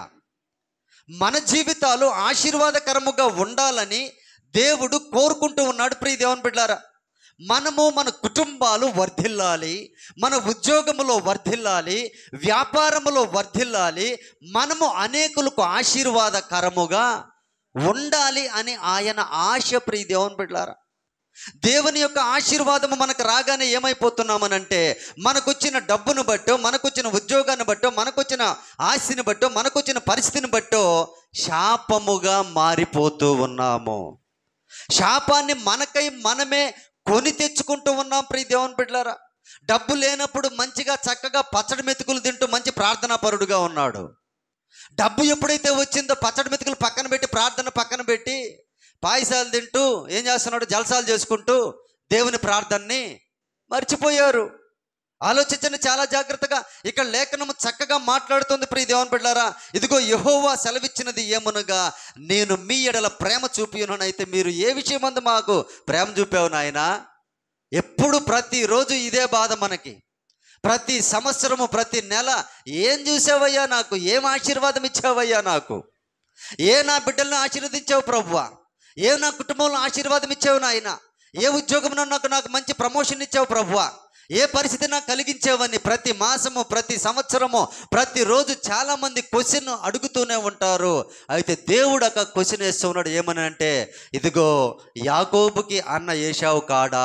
మన జీవితాలు ఆశీర్వాదకరముగా ఉండాలని దేవుడు కోరుకుంటూ ఉన్నాడు ప్రియ దేవుని బిడ్డారా మనము మన కుటుంబాలు వర్ధిల్లాలి మన ఉద్యోగములో వర్ధిల్లాలి వ్యాపారములో వర్ధిల్లాలి మనము అనేకులకు ఆశీర్వాదకరముగా ఉండాలి అని ఆయన ఆశ ప్రియ దేవుని బిడ్డారా దేవుని యొక్క ఆశీర్వాదము మనకు రాగానే ఏమైపోతున్నామనంటే మనకొచ్చిన డబ్బును బట్టో మనకొచ్చిన ఉద్యోగాన్ని బట్టో మనకొచ్చిన ఆస్తిని బట్టో మనకొచ్చిన పరిస్థితిని బట్టో శాపముగా మారిపోతూ ఉన్నాము శాపాన్ని మనకై మనమే కొని తెచ్చుకుంటూ ఉన్నాం ప్రియ దేవుని బిడ్డలారా డబ్బు లేనప్పుడు మంచిగా చక్కగా పచ్చడి మెతుకులు తింటూ మంచి ప్రార్థనా పరుడుగా ఉన్నాడు డబ్బు ఎప్పుడైతే వచ్చిందో పచ్చడి మెతుకులు పక్కన పెట్టి ప్రార్థన పక్కన పెట్టి పాయసాలు తింటూ ఏం చేస్తున్నాడు జలసాలు చేసుకుంటూ దేవుని ప్రార్థనని మర్చిపోయారు ఆలోచించండి చాలా జాగ్రత్తగా ఇక్కడ లేఖనము చక్కగా మాట్లాడుతుంది ప్రియ దేవుని బిడ్డారా ఇదిగో యహోవా సెలవిచ్చినది ఏమనగా నేను మీ ఎడల ప్రేమ చూపియునైతే మీరు ఏ విషయమందు మాకు ప్రేమ చూపావు నాయనా ఎప్పుడు ప్రతిరోజు ఇదే బాధ మనకి ప్రతి సంవత్సరము ప్రతి నెల ఏం చూసావయ్యా నాకు ఏం ఆశీర్వాదం ఇచ్చావయ్యా నాకు ఏ నా బిడ్డలను ఆశీర్వదించావు ప్రభువా ఏ నా కుటుంబంలో ఆశీర్వాదం ఇచ్చావు నాయన ఏ ఉద్యోగంలో నాకు నాకు మంచి ప్రమోషన్ ఇచ్చావు ప్రభువా ఏ పరిస్థితి నాకు కలిగించావని ప్రతి మాసము ప్రతి సంవత్సరము ప్రతిరోజు చాలామంది క్వశ్చన్ అడుగుతూనే ఉంటారు అయితే దేవుడు ఒక క్వశ్చన్ వేస్తూ ఉన్నాడు ఏమని అంటే ఇదిగో యాకోబుకి అన్న ఏషావు కాడా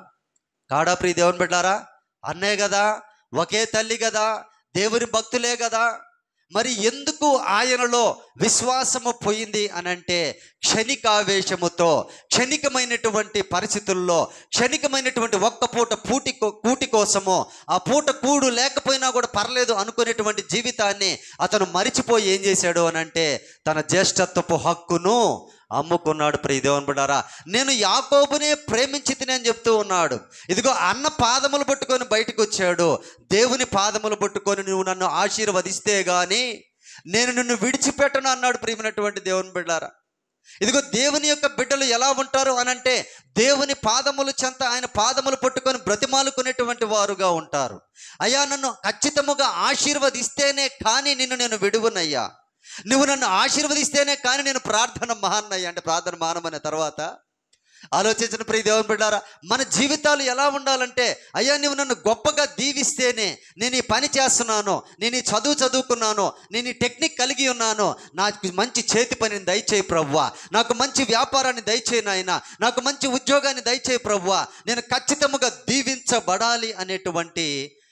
కాడా ప్రియ దేవుని బిడ్డారా అన్నే కదా ఒకే తల్లి కదా దేవుని భక్తులే కదా మరి ఎందుకు ఆయనలో విశ్వాసము పోయింది అని అంటే క్షణికావేశముతో క్షణికమైనటువంటి పరిస్థితుల్లో క్షణికమైనటువంటి ఒక్క పూట పూటి కో- కూటి కోసము ఆ పూట కూడు లేకపోయినా కూడా పర్లేదు అనుకునేటువంటి జీవితాన్ని అతను మరిచిపోయి ఏం చేశాడు అని అంటే తన జ్యేష్ఠత్వపు హక్కును అమ్ముకున్నాడు ప్రియ దేవుని బిడ్డారా నేను యాకోబునే ప్రేమించి తిని అని చెప్తూ ఉన్నాడు ఇదిగో అన్న పాదములు పట్టుకొని బయటకు వచ్చాడు దేవుని పాదములు పట్టుకొని నువ్వు నన్ను ఆశీర్వదిస్తే గాని నేను నిన్ను విడిచిపెట్టను అన్నాడు ప్రియమైనటువంటి దేవుని బిడ్డారా ఇదిగో దేవుని యొక్క బిడ్డలు ఎలా ఉంటారు అని అంటే దేవుని పాదములు చెంత ఆయన పాదములు పట్టుకొని బ్రతిమాలుకునేటువంటి వారుగా ఉంటారు అయ్యా నన్ను ఖచ్చితముగా ఆశీర్వదిస్తేనే కానీ నిన్ను నేను విడువనయ్యా నువ్వు నన్ను ఆశీర్వదిస్తేనే కానీ నేను ప్రార్థన మహాన్నయ్య అంటే ప్రార్థన మానమనే తర్వాత ఆలోచించిన ప్రియ దేవుని బిడ్డారా మన జీవితాలు ఎలా ఉండాలంటే అయ్యా నువ్వు నన్ను గొప్పగా దీవిస్తేనే నేను ఈ పని చేస్తున్నాను నేను ఈ చదువు చదువుకున్నాను నేను ఈ టెక్నిక్ కలిగి ఉన్నాను నాకు మంచి చేతి పనిని దయచేయి ప్రవ్వా నాకు మంచి వ్యాపారాన్ని దయచేయి నాయన నాకు మంచి ఉద్యోగాన్ని దయచేయి ప్రవ్వా నేను ఖచ్చితముగా దీవించబడాలి అనేటువంటి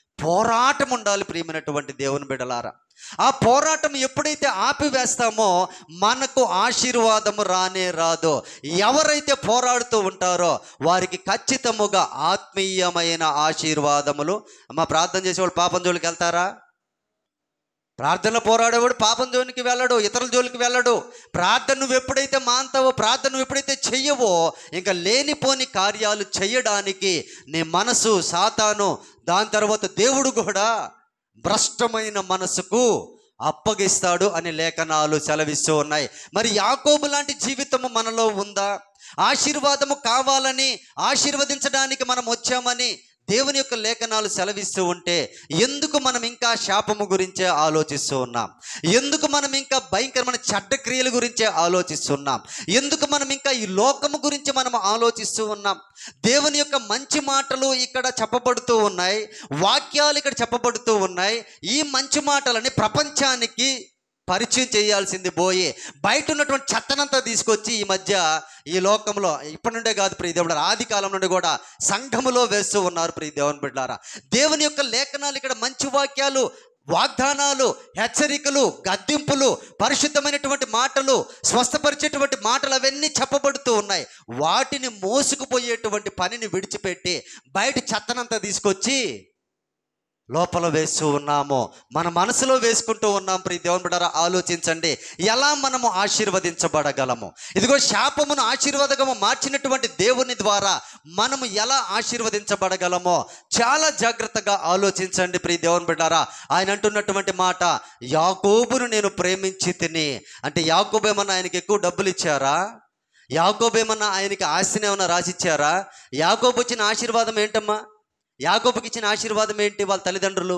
పోరాటం ఉండాలి ప్రియమైనటువంటి దేవుని బిడలారా ఆ పోరాటం ఎప్పుడైతే ఆపివేస్తామో మనకు ఆశీర్వాదము రానే రాదో ఎవరైతే పోరాడుతూ ఉంటారో వారికి ఖచ్చితముగా ఆత్మీయమైన ఆశీర్వాదములు అమ్మ ప్రార్థన చేసేవాళ్ళు పాపం జోలికి వెళ్తారా ప్రార్థనలో పోరాడేవాడు పాపం జోలికి వెళ్ళడు ఇతరుల జోలికి వెళ్ళడు ప్రార్థన నువ్వు ఎప్పుడైతే మాంతావో ప్రార్థన నువ్వు ఎప్పుడైతే చెయ్యవో ఇంకా లేనిపోని కార్యాలు చేయడానికి నీ మనసు సాతాను దాని తర్వాత దేవుడు కూడా భ్రష్టమైన మనసుకు అప్పగిస్తాడు అనే లేఖనాలు సెలవిస్తూ ఉన్నాయి మరి యాకోబు లాంటి జీవితము మనలో ఉందా ఆశీర్వాదము కావాలని ఆశీర్వదించడానికి మనం వచ్చామని దేవుని యొక్క లేఖనాలు సెలవిస్తూ ఉంటే ఎందుకు మనం ఇంకా శాపము గురించే ఆలోచిస్తూ ఉన్నాం ఎందుకు మనం ఇంకా భయంకరమైన చెడ్డ క్రియల గురించే ఆలోచిస్తున్నాం ఎందుకు మనం ఇంకా ఈ లోకము గురించి మనం ఆలోచిస్తూ ఉన్నాం దేవుని యొక్క మంచి మాటలు ఇక్కడ చెప్పబడుతూ ఉన్నాయి వాక్యాలు ఇక్కడ చెప్పబడుతూ ఉన్నాయి ఈ మంచి మాటలని ప్రపంచానికి పరిచయం చేయాల్సింది పోయి బయట ఉన్నటువంటి చెత్తనంతా తీసుకొచ్చి ఈ మధ్య ఈ లోకంలో ఇప్పటి నుండే కాదు ప్రియ దేవుడు ఆది కాలం నుండి కూడా సంఘములో వేస్తూ ఉన్నారు ప్రియ దేవుని బిడ్డారా దేవుని యొక్క లేఖనాలు ఇక్కడ మంచి వాక్యాలు వాగ్దానాలు హెచ్చరికలు గద్దింపులు పరిశుద్ధమైనటువంటి మాటలు స్వస్థపరిచేటువంటి మాటలు అవన్నీ చెప్పబడుతూ ఉన్నాయి వాటిని మోసుకుపోయేటువంటి పనిని విడిచిపెట్టి బయట చెత్తనంతా తీసుకొచ్చి లోపల వేస్తూ ఉన్నాము మన మనసులో వేసుకుంటూ ఉన్నాం ప్రియ దేవుని బిడ్డారా ఆలోచించండి ఎలా మనము ఆశీర్వదించబడగలము ఇదిగో శాపమును ఆశీర్వాదకము మార్చినటువంటి దేవుని ద్వారా మనము ఎలా ఆశీర్వదించబడగలమో చాలా జాగ్రత్తగా ఆలోచించండి ప్రియ దేవుని బిడ్డారా ఆయన అంటున్నటువంటి మాట యాకోబును నేను ప్రేమించి తిని అంటే యాకోబు ఏమన్నా ఆయనకి ఎక్కువ డబ్బులు ఇచ్చారా యాకోబు ఏమన్నా ఆయనకి ఆస్తిని ఏమన్నా రాసిచ్చారా యాకోబు వచ్చిన ఆశీర్వాదం ఏంటమ్మా యాకోబుకి ఇచ్చిన ఆశీర్వాదం ఏంటి వాళ్ళ తల్లిదండ్రులు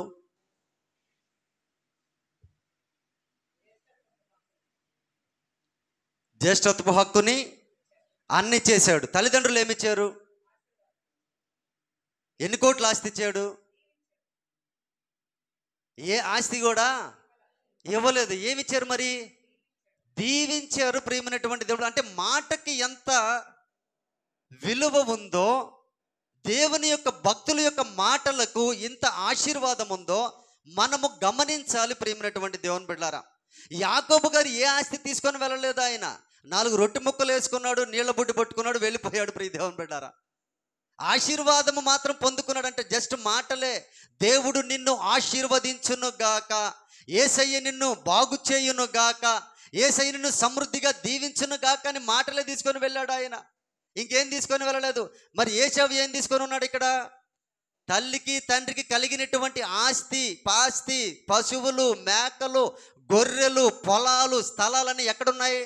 జ్యేష్ఠత్వ హక్కుని అన్ని చేశాడు తల్లిదండ్రులు ఏమిచ్చారు ఎన్ని కోట్ల ఆస్తి ఇచ్చాడు ఏ ఆస్తి కూడా ఇవ్వలేదు ఏమిచ్చారు మరి దీవించారు ప్రియమైనటువంటి దేవుడు అంటే మాటకి ఎంత విలువ ఉందో దేవుని యొక్క భక్తుల యొక్క మాటలకు ఇంత ఆశీర్వాదం ఉందో మనము గమనించాలి ప్రియమైనటువంటి దేవుని బిడ్డారా యాకోబు గారు ఏ ఆస్తి తీసుకొని వెళ్ళలేదు ఆయన నాలుగు రొట్టె ముక్కలు వేసుకున్నాడు నీళ్ల బుడ్డి పట్టుకున్నాడు వెళ్ళిపోయాడు ప్రియ దేవుని బిడ్డారా ఆశీర్వాదము మాత్రం పొందుకున్నాడంటే జస్ట్ మాటలే దేవుడు నిన్ను ఆశీర్వదించును గాక ఏసయ్య నిన్ను బాగు చేయును గాక ఏసయ్య నిన్ను సమృద్ధిగా దీవించును గాక అని మాటలే తీసుకొని వెళ్ళాడు ఆయన ఇంకేం తీసుకొని వెళ్ళలేదు మరి ఏషావు ఏం తీసుకొని ఉన్నాడు ఇక్కడ తల్లికి తండ్రికి కలిగినటువంటి ఆస్తి పాస్తి పశువులు మేకలు గొర్రెలు పొలాలు స్థలాలన్నీ ఎక్కడున్నాయి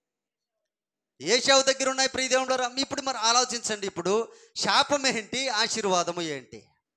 ఏషావు దగ్గర ఉన్నాయి ప్రియదేవుడు ఇప్పుడు మరి ఆలోచించండి ఇప్పుడు శాపం ఏంటి ఆశీర్వాదము ఏంటి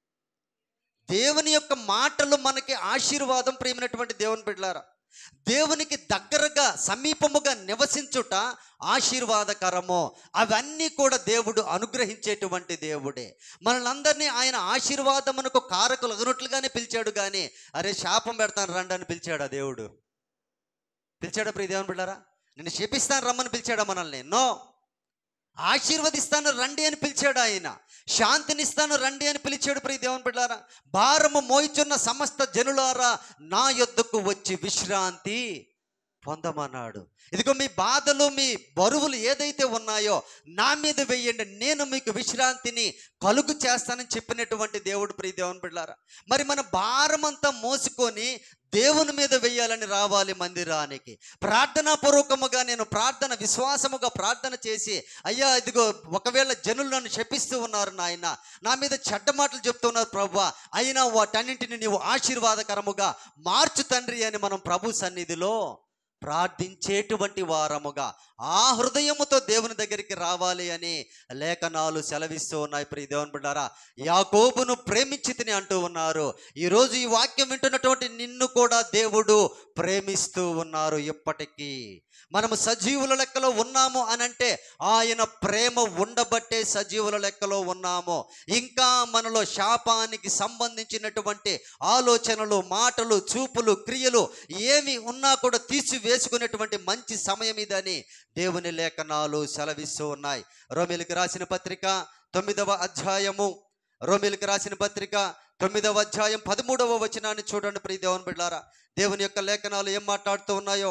దేవుని యొక్క మాటలు మనకి ఆశీర్వాదం ప్రియమైనటువంటి దేవుని బిడ్డలారా దేవునికి దగ్గరగా సమీపముగా నివసించుట ఆశీర్వాదకరము అవన్నీ కూడా దేవుడు అనుగ్రహించేటువంటి దేవుడే మనల్ని ఆయన ఆశీర్వాదమునకు కారకులు అగినట్లుగానే పిలిచాడు కానీ అరే శాపం పెడతాను రండి అని పిలిచాడా దేవుడు పిలిచాడా ప్రియ దేవుని బిడ్డారా నేను శపిస్తాను రమ్మని పిలిచాడా మనల్ని నో ఆశీర్వదిస్తాను రండి అని పిలిచాడు ఆయన శాంతినిస్తాను రండి అని పిలిచాడు ప్రియ దేవుని బిడ్డారా భారము మోయిచున్న సమస్త జనులారా నా యొద్దకు వచ్చి విశ్రాంతి పొందమన్నాడు ఇదిగో మీ బాధలు మీ బరువులు ఏదైతే ఉన్నాయో నా మీద వెయ్యండి నేను మీకు విశ్రాంతిని కలుగు చేస్తానని చెప్పినటువంటి దేవుడు ప్రియ దేవుని బిడ్డారా మరి మన భారమంతా మోసుకొని దేవుని మీద వెయ్యాలని రావాలి మందిరానికి ప్రార్థనాపూర్వకముగా నేను ప్రార్థన విశ్వాసముగా ప్రార్థన చేసి అయ్యా ఇదిగో ఒకవేళ జనులు నన్ను శపిస్తూ ఉన్నారు నాయన నా మీద చెడ్డ మాటలు చెప్తున్నారు ప్రభు అయినా వాటన్నింటిని నీవు ఆశీర్వాదకరముగా మార్చు తండ్రి అని మనం ప్రభు సన్నిధిలో ప్రార్థించేటువంటి వారముగా ఆ హృదయముతో దేవుని దగ్గరికి రావాలి అని లేఖనాలు సెలవిస్తూ ఉన్నాయి ప్రియ దేవుని బిడ్డారా యాకోబును ప్రేమించితిని అంటూ ఉన్నారు ఈరోజు ఈ వాక్యం వింటున్నటువంటి నిన్ను కూడా దేవుడు ప్రేమిస్తూ ఉన్నారు ఇప్పటికీ మనము సజీవుల లెక్కలో ఉన్నాము అని అంటే ఆయన ప్రేమ ఉండబట్టే సజీవుల లెక్కలో ఉన్నాము ఇంకా మనలో శాపానికి సంబంధించినటువంటి ఆలోచనలు మాటలు చూపులు క్రియలు ఏమి ఉన్నా కూడా తీసివేసుకునేటువంటి మంచి సమయం ఇదని దేవుని లేఖనాలు సెలవిస్తూ ఉన్నాయి రోమిలికి రాసిన పత్రిక తొమ్మిదవ అధ్యాయము రోమిలికి రాసిన పత్రిక తొమ్మిదవ అధ్యాయం పదమూడవ వచనాన్ని చూడండి ప్రియ దేవుని బిడ్డారా దేవుని యొక్క లేఖనాలు ఏం మాట్లాడుతూ ఉన్నాయో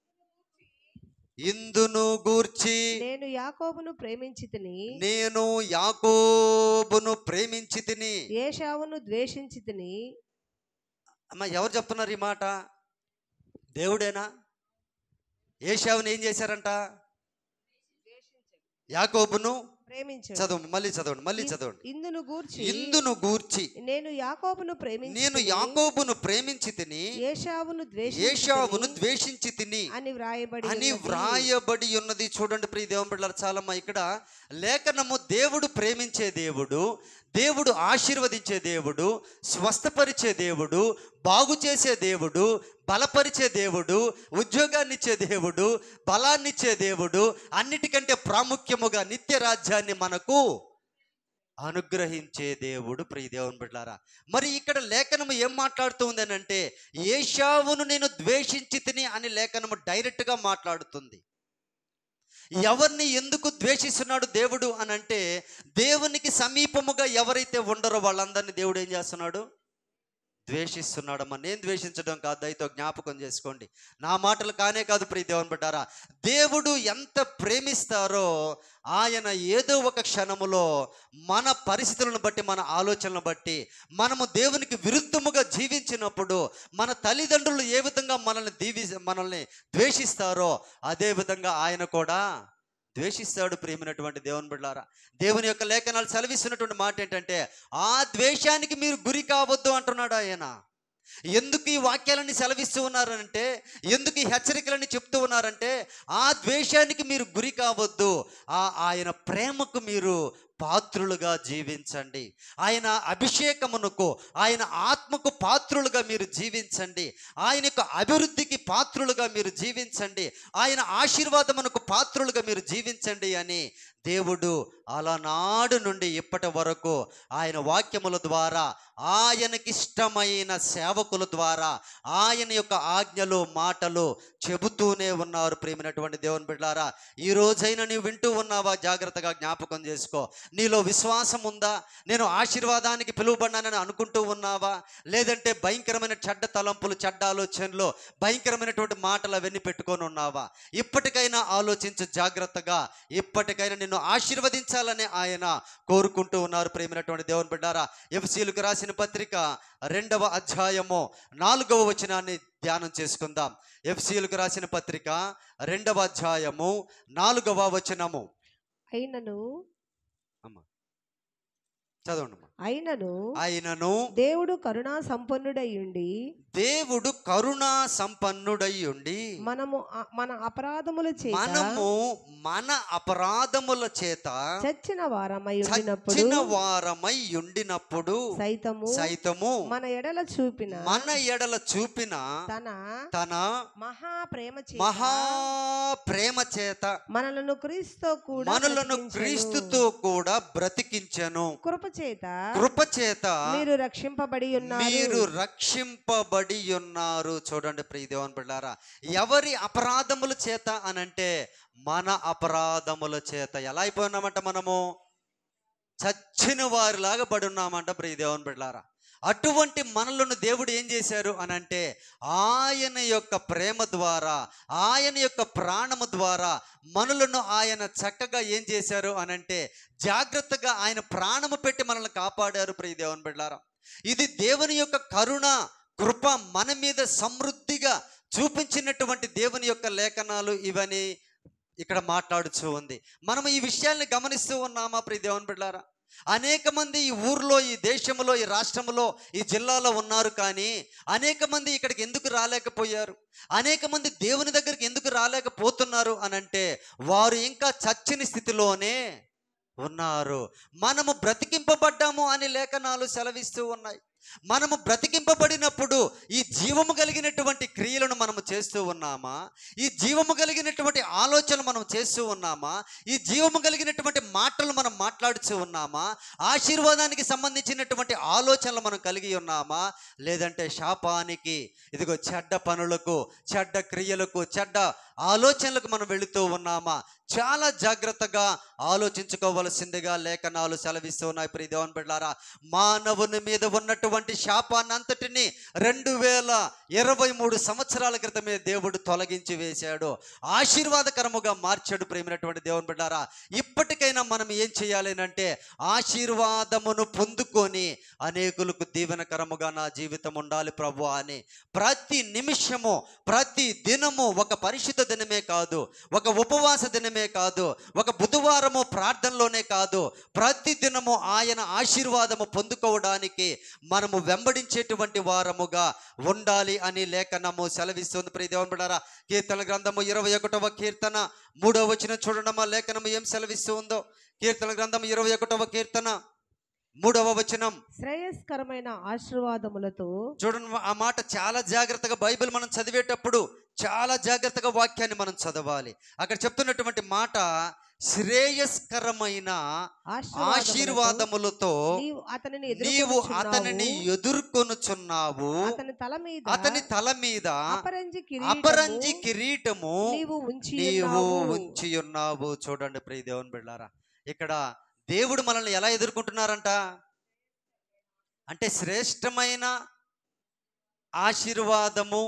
ఇందును గూర్చి నేను యాకోబును ప్రేమించి తిని నేను యాకోబును ప్రేమించి తిని ఏషావును ద్వేషించి తిని అమ్మ ఎవరు చెప్తున్నారు ఈ మాట దేవుడేనా ఏషావుని ఏం చేశారంట యాకోబును ప్రేమించు చదవండి మళ్ళీ చదవండి మళ్ళీ చదవండి ఇందును గూర్చి ఇందును గూర్చి నేను యాకోబును ప్రేమించి నేను యాకోబును ప్రేమించి తిని ఏషావును ద్వేషి ఏషావును ద్వేషించి తిని అని వ్రాయబడి అని ఉన్నది. వ్రాయబడి ఉన్నది చూడండి ప్రియ దేవుని బిడ్డలారా చాలమ్మా ఇక్కడ లేఖనము దేవుడు ప్రేమించే దేవుడు దేవుడు ఆశీర్వదించే దేవుడు స్వస్థపరిచే దేవుడు బాగు చేసే దేవుడు బలపరిచే దేవుడు ఉద్యోగాన్ని ఇచ్చే దేవుడు బలాన్నిచ్చే దేవుడు అన్నిటికంటే ప్రాముఖ్యముగా నిత్య రాజ్యాన్ని మనకు అనుగ్రహించే దేవుడు ప్రియ దేవుని బిడ్డారా మరి ఇక్కడ లేఖనము ఏం మాట్లాడుతుంది అని అంటే ఏషావును నేను ద్వేషించి తిని అని లేఖనము డైరెక్ట్గా మాట్లాడుతుంది ఎవరిని ఎందుకు ద్వేషిస్తున్నాడు దేవుడు అని అంటే దేవునికి సమీపముగా ఎవరైతే ఉండరో వాళ్ళందరినీ దేవుడు ఏం చేస్తున్నాడు ద్వేషిస్తున్నాడమ్మా నేను ద్వేషించడం కాదు దయతో జ్ఞాపకం చేసుకోండి నా మాటలు కానే కాదు ప్రియ దేవుని బిడ్డారా దేవుడు ఎంత ప్రేమిస్తారో ఆయన ఏదో ఒక క్షణములో మన పరిస్థితులను బట్టి మన ఆలోచనలను బట్టి మనము దేవునికి విరుద్ధముగా జీవించినప్పుడు మన తల్లిదండ్రులు ఏ విధంగా మనల్ని దీవి మనల్ని ద్వేషిస్తారో అదే విధంగా ఆయన కూడా ద్వేషిస్తాడు ప్రేమినటువంటి దేవుని బిడ్డారా దేవుని యొక్క లేఖనాలు సెలవిస్తున్నటువంటి మాట ఏంటంటే ఆ ద్వేషానికి మీరు గురి కావద్దు అంటున్నాడు ఆయన ఎందుకు ఈ వాక్యాలన్నీ సెలవిస్తూ ఉన్నారంటే ఎందుకు ఈ హెచ్చరికలన్నీ చెప్తూ ఉన్నారంటే ఆ ద్వేషానికి మీరు గురి కావద్దు ఆ ఆయన ప్రేమకు మీరు పాత్రులుగా జీవించండి ఆయన అభిషేకమునకు ఆయన ఆత్మకు పాత్రులుగా మీరు జీవించండి ఆయన యొక్క అభివృద్ధికి పాత్రులుగా మీరు జీవించండి ఆయన ఆశీర్వాదమునకు పాత్రులుగా మీరు జీవించండి అని దేవుడు అలనాడు నుండి ఇప్పటి వరకు ఆయన వాక్యముల ద్వారా ఆయనకిష్టమైన సేవకుల ద్వారా ఆయన యొక్క ఆజ్ఞలు మాటలు చెబుతూనే ఉన్నారు ప్రేమినటువంటి దేవుని బిడ్డారా ఈ రోజైనా నీవు వింటూ ఉన్నావా జాగ్రత్తగా జ్ఞాపకం చేసుకో నీలో విశ్వాసం ఉందా నేను ఆశీర్వాదానికి పిలువబడినానని అనుకుంటూ ఉన్నావా లేదంటే భయంకరమైన చెడ్డ తలంపులు చెడ్డ ఆలోచనలు భయంకరమైనటువంటి మాటలు అవన్నీ పెట్టుకొని ఉన్నావా ఇప్పటికైనా ఆలోచించు జాగ్రత్తగా ఇప్పటికైనా నిన్ను ఆశీర్వదించాలని ఆయన కోరుకుంటూ ఉన్నారు ప్రేమైనటువంటి దేవుని బిడ్డారా ఎఫ్సీలకు రాసిన పత్రిక రెండవ అధ్యాయము నాలుగవ వచనాన్ని ధ్యానం చేసుకుందాం ఎఫ్సీలకు రాసిన పత్రిక రెండవ అధ్యాయము నాలుగవ వచనము అయినను చదవండి అమ్మా. అయినను ఆయనను దేవుడు కరుణా సంపన్నుడై ఉండి దేవుడు కరుణా సంపన్నుడై ఉండి మనము అ- మన అపరాధముల చేత మనము మన అపరాధముల చేత చచ్చిన వారమై ఉండినప్పుడు చచ్చిన వారమై ఉండినప్పుడు సైతము సైతము మన ఎడల చూపిన మన ఎడల చూపిన తన తన మహా ప్రేమ చేత మహా ప్రేమ చేత మనలను క్రీస్తు కూడా మనలను బ్రతికించెను. క్రీస్తుతో కూడా బ్రతికించెను కృప చేత కృప చేత మీరు రక్షింపబడి ఉన్నారు మీరు రక్షింపబడి ఉన్నారు చూడండి ప్రియ దేవుని బిడ్డారా ఎవరి అపరాధముల చేత అనంటే మన అపరాధముల చేత ఎలా అయిపోయినామంట మనము చచ్చిన వారిలాగా పడి ఉన్నామంట ప్రియ దేవుని బిడ్డారా అటువంటి మనలను దేవుడు ఏం చేశారు అని అంటే ఆయన యొక్క ప్రేమ ద్వారా ఆయన యొక్క ప్రాణము ద్వారా మనలను ఆయన చక్కగా ఏం చేశారు అని అంటే జాగ్రత్తగా ఆయన ప్రాణము పెట్టి మనల్ని కాపాడారు ప్రియ దేవుని బిడ్డారా ఇది దేవుని యొక్క కరుణ కృప మన మీద సమృద్ధిగా చూపించినటువంటి దేవుని యొక్క లేఖనాలు ఇవని ఇక్కడ మాట్లాడుచూ ఉంది మనం ఈ విషయాల్ని గమనిస్తూ ఉన్నామా ప్రియ దేవుని బిడ్డారా అనేక మంది ఈ ఊర్లో ఈ దేశంలో ఈ రాష్ట్రంలో ఈ జిల్లాలో ఉన్నారు కానీ అనేక మంది ఇక్కడికి ఎందుకు రాలేకపోయారు అనేక మంది దేవుని దగ్గరికి ఎందుకు రాలేకపోతున్నారు అని అంటే వారు ఇంకా చచ్చని స్థితిలోనే ఉన్నారు మనము బ్రతికింపబడ్డాము అని లేఖనాలు సెలవిస్తూ ఉన్నాయి మనము బ్రతికింపబడినప్పుడు ఈ జీవము కలిగినటువంటి క్రియలను మనము చేస్తూ ఉన్నామా ఈ జీవము కలిగినటువంటి ఆలోచనలు మనం చేస్తూ ఉన్నామా ఈ జీవము కలిగినటువంటి మాటలు మనం మాట్లాడుతూ ఉన్నామా ఆశీర్వాదానికి సంబంధించినటువంటి ఆలోచనలు మనం కలిగి ఉన్నామా లేదంటే శాపానికి ఇదిగో చెడ్డ పనులకు చెడ్డ క్రియలకు చెడ్డ ఆలోచనలకు మనం వెళుతూ ఉన్నామా చాలా జాగ్రత్తగా ఆలోచించుకోవలసిందిగా లేఖనాలు సెలవిస్తూ ఉన్నాయి ప్రియ దేవన్ బిడ్డారా మానవుని మీద ఉన్నటువంటి ఉన్నటువంటి శాపాన్ని అంతటిని రెండు వేల ఇరవై మూడు సంవత్సరాల క్రితమే దేవుడు తొలగించి వేశాడు ఆశీర్వాదకరముగా మార్చాడు ప్రేమైనటువంటి దేవుని బిడ్డారా ఇప్పటికైనా మనం ఏం చేయాలి అంటే ఆశీర్వాదమును పొందుకొని అనేకులకు దీవెనకరముగా నా జీవితం ఉండాలి ప్రభు అని ప్రతి నిమిషము ప్రతి దినము ఒక పరిశుద్ధ దినమే కాదు ఒక ఉపవాస దినమే కాదు ఒక బుధవారము ప్రార్థనలోనే కాదు ప్రతి దినము ఆయన ఆశీర్వాదము పొందుకోవడానికి మనము వెంబడించేటువంటి వారముగా ఉండాలి అని లేఖనము సెలవిస్తుంది ప్రియ దేవుని బిడ్డారా కీర్తన గ్రంథము ఇరవై ఒకటవ కీర్తన మూడవ వచ్చిన చూడడమా లేఖనము ఏం సెలవిస్తూ ఉందో కీర్తన గ్రంథం ఇరవై ఒకటవ కీర్తన మూడవ వచనం శ్రేయస్కరమైన ఆశీర్వాదములతో చూడండి ఆ మాట చాలా జాగ్రత్తగా బైబిల్ మనం చదివేటప్పుడు చాలా జాగ్రత్తగా వాక్యాన్ని మనం చదవాలి అక్కడ చెప్తున్నటువంటి మాట శ్రేయస్కరమైన ఆశీర్వాదములతో ఆశీర్వాదములతో నీవు అతనిని నీవు ఎదుర్కొనుచున్నావు. అతనిని ఎదుర్కొనుచున్నావు అతని తల మీద అతని తల మీద అపరంజి అపరంజి కిరీటము కిరీటము నీవు ఉంచి నీవు ఉన్నావు. ఉంచి ఉన్నావు చూడండి ప్రియ దేవుని బిళ్ళారా ఇక్కడ దేవుడు మనల్ని ఎలా ఎదుర్కొంటున్నారంట అంటే శ్రేష్టమైన ఆశీర్వాదము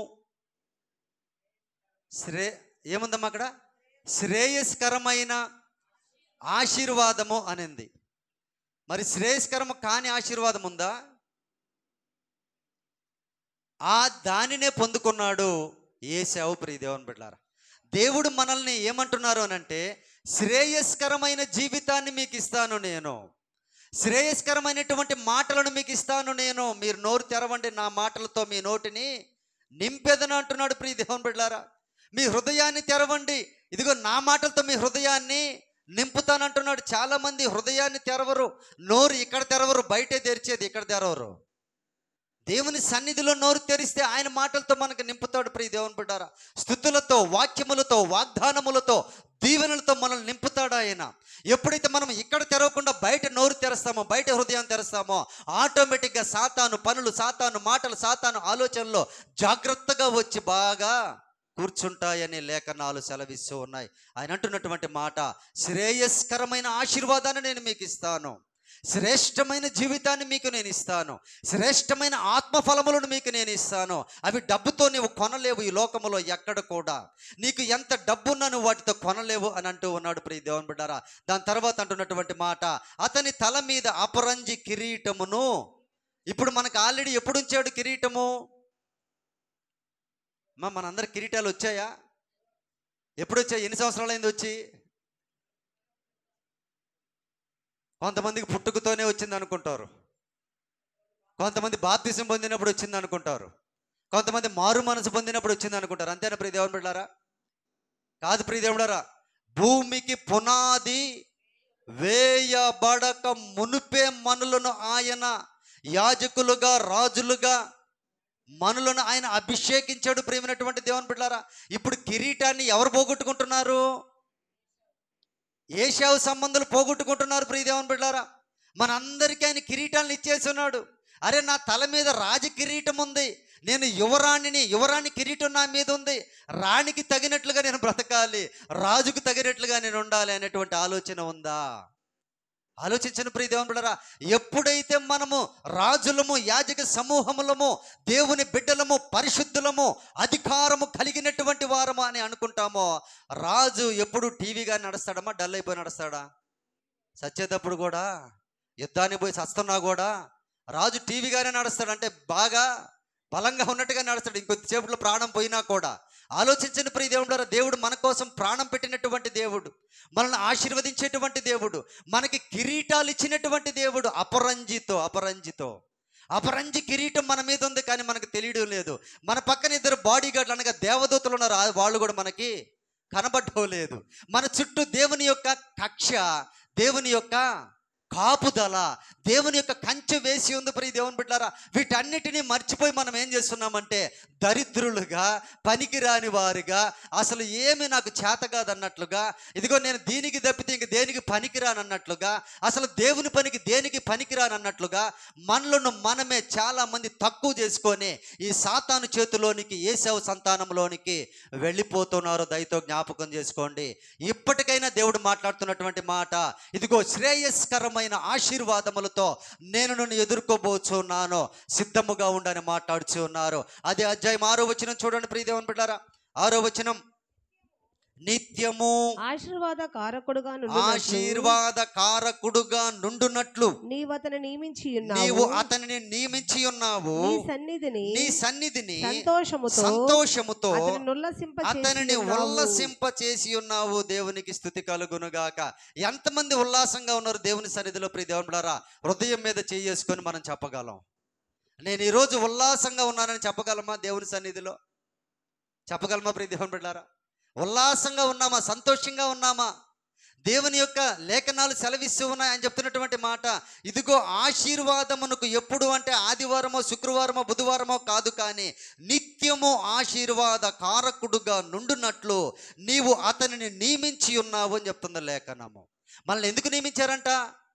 శ్రే ఏముందమ్మా అక్కడ శ్రేయస్కరమైన ఆశీర్వాదము అనింది మరి శ్రేయస్కరము కాని ఆశీర్వాదం ఉందా ఆ దానినే పొందుకున్నాడు ఏసావు ప్రియ దేవుని బిడ్డారా దేవుడు మనల్ని ఏమంటున్నారు అనంటే శ్రేయస్కరమైన జీవితాన్ని మీకు ఇస్తాను నేను శ్రేయస్కరమైనటువంటి మాటలను మీకు ఇస్తాను నేను మీరు నోరు తెరవండి నా మాటలతో మీ నోటిని నింపెదను అంటున్నాడు ప్రియ దేవుని బిడ్డారా మీ హృదయాన్ని తెరవండి ఇదిగో నా మాటలతో మీ హృదయాన్ని నింపుతానంటున్నాడు చాలా మంది హృదయాన్ని తెరవరు నోరు ఇక్కడ తెరవరు బయటే తెరిచేది ఇక్కడ తెరవరు దేవుని సన్నిధిలో నోరు తెరిస్తే ఆయన మాటలతో మనకు నింపుతాడు ప్రియ దేవుని బిడ్డారా స్థుతులతో వాక్యములతో వాగ్దానములతో దీవెనలతో మనల్ని నింపుతాడు ఆయన ఎప్పుడైతే మనం ఇక్కడ తెరవకుండా బయట నోరు తెరుస్తామో బయట హృదయం తెరుస్తామో ఆటోమేటిక్గా సాతాను పనులు సాతాను మాటలు సాతాను ఆలోచనలో జాగ్రత్తగా వచ్చి బాగా కూర్చుంటాయని లేఖనాలు సెలవిస్తూ ఉన్నాయి ఆయన అంటున్నటువంటి మాట శ్రేయస్కరమైన ఆశీర్వాదాన్ని నేను మీకు ఇస్తాను శ్రేష్టమైన జీవితాన్ని మీకు నేను ఇస్తాను శ్రేష్టమైన ఆత్మఫలములను మీకు నేను ఇస్తాను అవి డబ్బుతో నీవు కొనలేవు ఈ లోకములో ఎక్కడ కూడా నీకు ఎంత డబ్బున్నా నువ్వు వాటితో కొనలేవు అని అంటూ ఉన్నాడు ప్రియ దేవుని బిడ్డారా దాని తర్వాత అంటున్నటువంటి మాట అతని తల మీద అపరంజి కిరీటమును ఇప్పుడు మనకు ఆల్రెడీ ఎప్పుడు ఉంచాడు కిరీటము మా మనందరి కిరీటాలు వచ్చాయా ఎప్పుడు వచ్చాయి ఎన్ని సంవత్సరాలు అయింది వచ్చి కొంతమందికి పుట్టుకతోనే వచ్చింది అనుకుంటారు కొంతమంది బాప్తిసం పొందినప్పుడు వచ్చింది అనుకుంటారు కొంతమంది మారు మనసు పొందినప్పుడు వచ్చింది అనుకుంటారు అంతేనా ప్రియ దేవుని బిడ్డారా కాదు ప్రియ దేవుడారా భూమికి పునాది వేయబడక మునుపే మనులను ఆయన యాజకులుగా రాజులుగా మనులను ఆయన అభిషేకించాడు ప్రేమైనటువంటి దేవుని బిడ్డారా ఇప్పుడు కిరీటాన్ని ఎవరు పోగొట్టుకుంటున్నారు ఏషావు సంబంధాలు పోగొట్టుకుంటున్నారు ప్రియ దేవుని బిడ్డారా మనందరికీ ఆయన కిరీటాలను ఇచ్చేసి ఉన్నాడు అరే నా తల మీద రాజ కిరీటం ఉంది నేను యువరాణిని యువరాణి కిరీటం నా మీద ఉంది రాణికి తగినట్లుగా నేను బ్రతకాలి రాజుకు తగినట్లుగా నేను ఉండాలి అనేటువంటి ఆలోచన ఉందా ఆలోచించను ప్రియ దేవుని బిడ్డరా ఎప్పుడైతే మనము రాజులము యాజక సమూహములము దేవుని బిడ్డలము పరిశుద్ధులము అధికారము కలిగినటువంటి వారము అని అనుకుంటామో రాజు ఎప్పుడు టీవీగా నడుస్తాడమ్మా డల్ అయిపోయి నడుస్తాడా సచ్చేటప్పుడు కూడా యుద్ధానికి పోయి సస్తున్నా కూడా రాజు టీవీగానే నడుస్తాడు అంటే బాగా బలంగా ఉన్నట్టుగా నడుస్తాడు ఇంకొద్దిసేపట్లో ప్రాణం పోయినా కూడా ఆలోచించిన ప్రియ దేవుడు దేవుడు మన కోసం ప్రాణం పెట్టినటువంటి దేవుడు మనల్ని ఆశీర్వదించేటువంటి దేవుడు మనకి కిరీటాలు ఇచ్చినటువంటి దేవుడు అపరంజితో అపరంజితో అపరంజి కిరీటం మన మీద ఉంది కానీ మనకు తెలియడం లేదు మన పక్కన ఇద్దరు బాడీ గార్డులు అనగా దేవదూతలు ఉన్నారు ఆ- వాళ్ళు కూడా మనకి కనబడడం లేదు మన చుట్టూ దేవుని యొక్క కక్ష దేవుని యొక్క కాపుదల దేవుని యొక్క కంచె వేసి ఉంది ప్రియ దేవుని బిడ్డారా వీటన్నిటినీ మర్చిపోయి మనం ఏం చేస్తున్నామంటే దరిద్రులుగా పనికిరాని వారిగా అసలు ఏమి నాకు చేత కాదన్నట్లుగా ఇదిగో నేను దీనికి తప్పితే ఇంక దేనికి పనికిరానన్నట్లుగా అసలు దేవుని పనికి దేనికి పనికిరానన్నట్లుగా మనలను మనమే చాలా మంది తక్కువ చేసుకొని ఈ సాతాను చేతిలోనికి ఏసవ సంతానంలోనికి వెళ్ళిపోతున్నారు దయతో జ్ఞాపకం చేసుకోండి ఇప్పటికైనా దేవుడు మాట్లాడుతున్నటువంటి మాట ఇదిగో శ్రేయస్కరమైన ఆశీర్వాదములతో ఆశీర్వాదములతో నేను నిన్ను ఎదుర్కోబోచున్నాను సిద్ధముగా ఉండని మాట్లాడుచు ఉన్నారు అదే అధ్యాయం ఆరో వచనం చూడండి ప్రియదేవన్ బిడ్డారా ఆరో వచనం నిత్యము ఆశీర్వాద కారకుడుగా నుండి ఆశీర్వాద కారకుడుగా నుండునట్లు నీవు అతను నియమించి నీవు ఉన్నావు అతనిని నియమించి ఉన్నావు నీ సన్నిధిని నీ సన్నిధిని సంతోషముతో సంతోషముతో అతని ఉల్లసింప అతనిని ఉల్లసింప చేసి ఉన్నావు దేవునికి స్థుతి కలుగునుగాక ఎంతమంది ఉల్లాసంగా ఉన్నారు దేవుని సన్నిధిలో ప్రియ దేవుని బిడ్డారా హృదయం మీద చేసుకొని మనం చెప్పగలం నేను ఈరోజు ఉల్లాసంగా ఉన్నానని చెప్పగలమా దేవుని సన్నిధిలో చెప్పగలమా ప్రియ దేవుని బిడ్డారా ఉల్లాసంగా ఉన్నామా సంతోషంగా ఉన్నామా దేవుని యొక్క లేఖనాలు సెలవిస్తూ ఉన్నాయి అని చెప్తున్నటువంటి మాట ఇదిగో ఆశీర్వాదమునకు ఎప్పుడు అంటే ఆదివారమో శుక్రవారమో బుధవారమో కాదు కానీ నిత్యము ఆశీర్వాద కారకుడుగా నుండునట్లు నీవు అతనిని నియమించి ఉన్నావు అని చెప్తుంది లేఖనము మనల్ని ఎందుకు నియమించారంట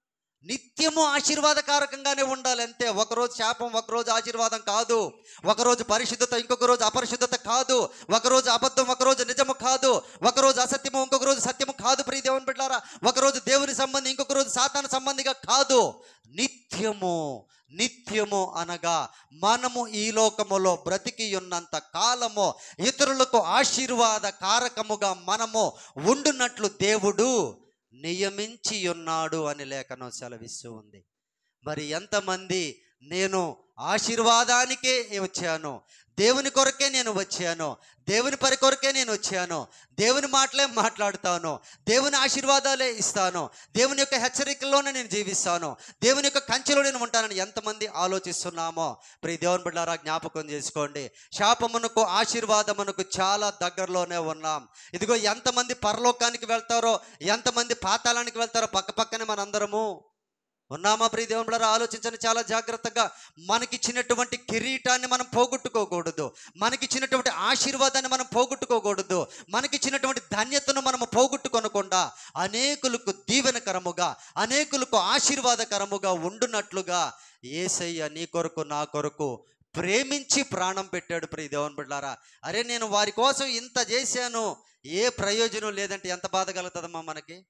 నిత్యము ఆశీర్వాదకారకంగానే ఉండాలి అంతే ఒకరోజు శాపం ఒకరోజు ఆశీర్వాదం కాదు ఒకరోజు పరిశుద్ధత ఇంకొక రోజు అపరిశుద్ధత కాదు ఒకరోజు అబద్ధం ఒకరోజు నిజము కాదు ఒకరోజు అసత్యము ఇంకొక రోజు సత్యము కాదు ప్రియ దేవుని బిడ్డారా ఒకరోజు దేవుని సంబంధి ఇంకొక రోజు సాతాన సంబంధిగా కాదు నిత్యము నిత్యము అనగా మనము ఈ లోకములో బ్రతికి ఉన్నంత కాలము ఇతరులకు ఆశీర్వాద కారకముగా మనము ఉండునట్లు దేవుడు నియమించి ఉన్నాడు అని లేఖనం సెలవిస్తూ ఉంది మరి ఎంతమంది నేను ఆశీర్వాదానికే వచ్చాను దేవుని కొరకే నేను వచ్చాను దేవుని పరి కొరకే నేను వచ్చాను దేవుని మాటలే మాట్లాడుతాను దేవుని ఆశీర్వాదాలే ఇస్తాను దేవుని యొక్క హెచ్చరికల్లోనే నేను జీవిస్తాను దేవుని యొక్క కంచెలో నేను ఉంటానని ఎంతమంది ఆలోచిస్తున్నామో ప్రియ దేవుని బిడ్డారా జ్ఞాపకం చేసుకోండి శాపమునకు ఆశీర్వాదమునకు చాలా దగ్గరలోనే ఉన్నాం ఇదిగో ఎంతమంది పరలోకానికి వెళ్తారో ఎంతమంది పాతాళానికి వెళ్తారో పక్క పక్కనే మనందరము ఉన్నామా ప్రియ దేవుని బిడ్డలారా ఆలోచించండి చాలా జాగ్రత్తగా మనకిచ్చినటువంటి కిరీటాన్ని మనం పోగొట్టుకోకూడదు మనకిచ్చినటువంటి ఆశీర్వాదాన్ని మనం పోగొట్టుకోకూడదు మనకిచ్చినటువంటి ధన్యతను మనం పోగొట్టుకొనకుండా అనేకులకు దీవెనకరముగా అనేకులకు ఆశీర్వాదకరముగా ఉండునట్లుగా ఏసయ్య నీ కొరకు నా కొరకు ప్రేమించి ప్రాణం పెట్టాడు ప్రియ దేవుని బిడ్డారా అరే నేను వారి కోసం ఇంత చేశాను ఏ ప్రయోజనం లేదంటే ఎంత బాధ కలుగుతుందమ్మా మనకి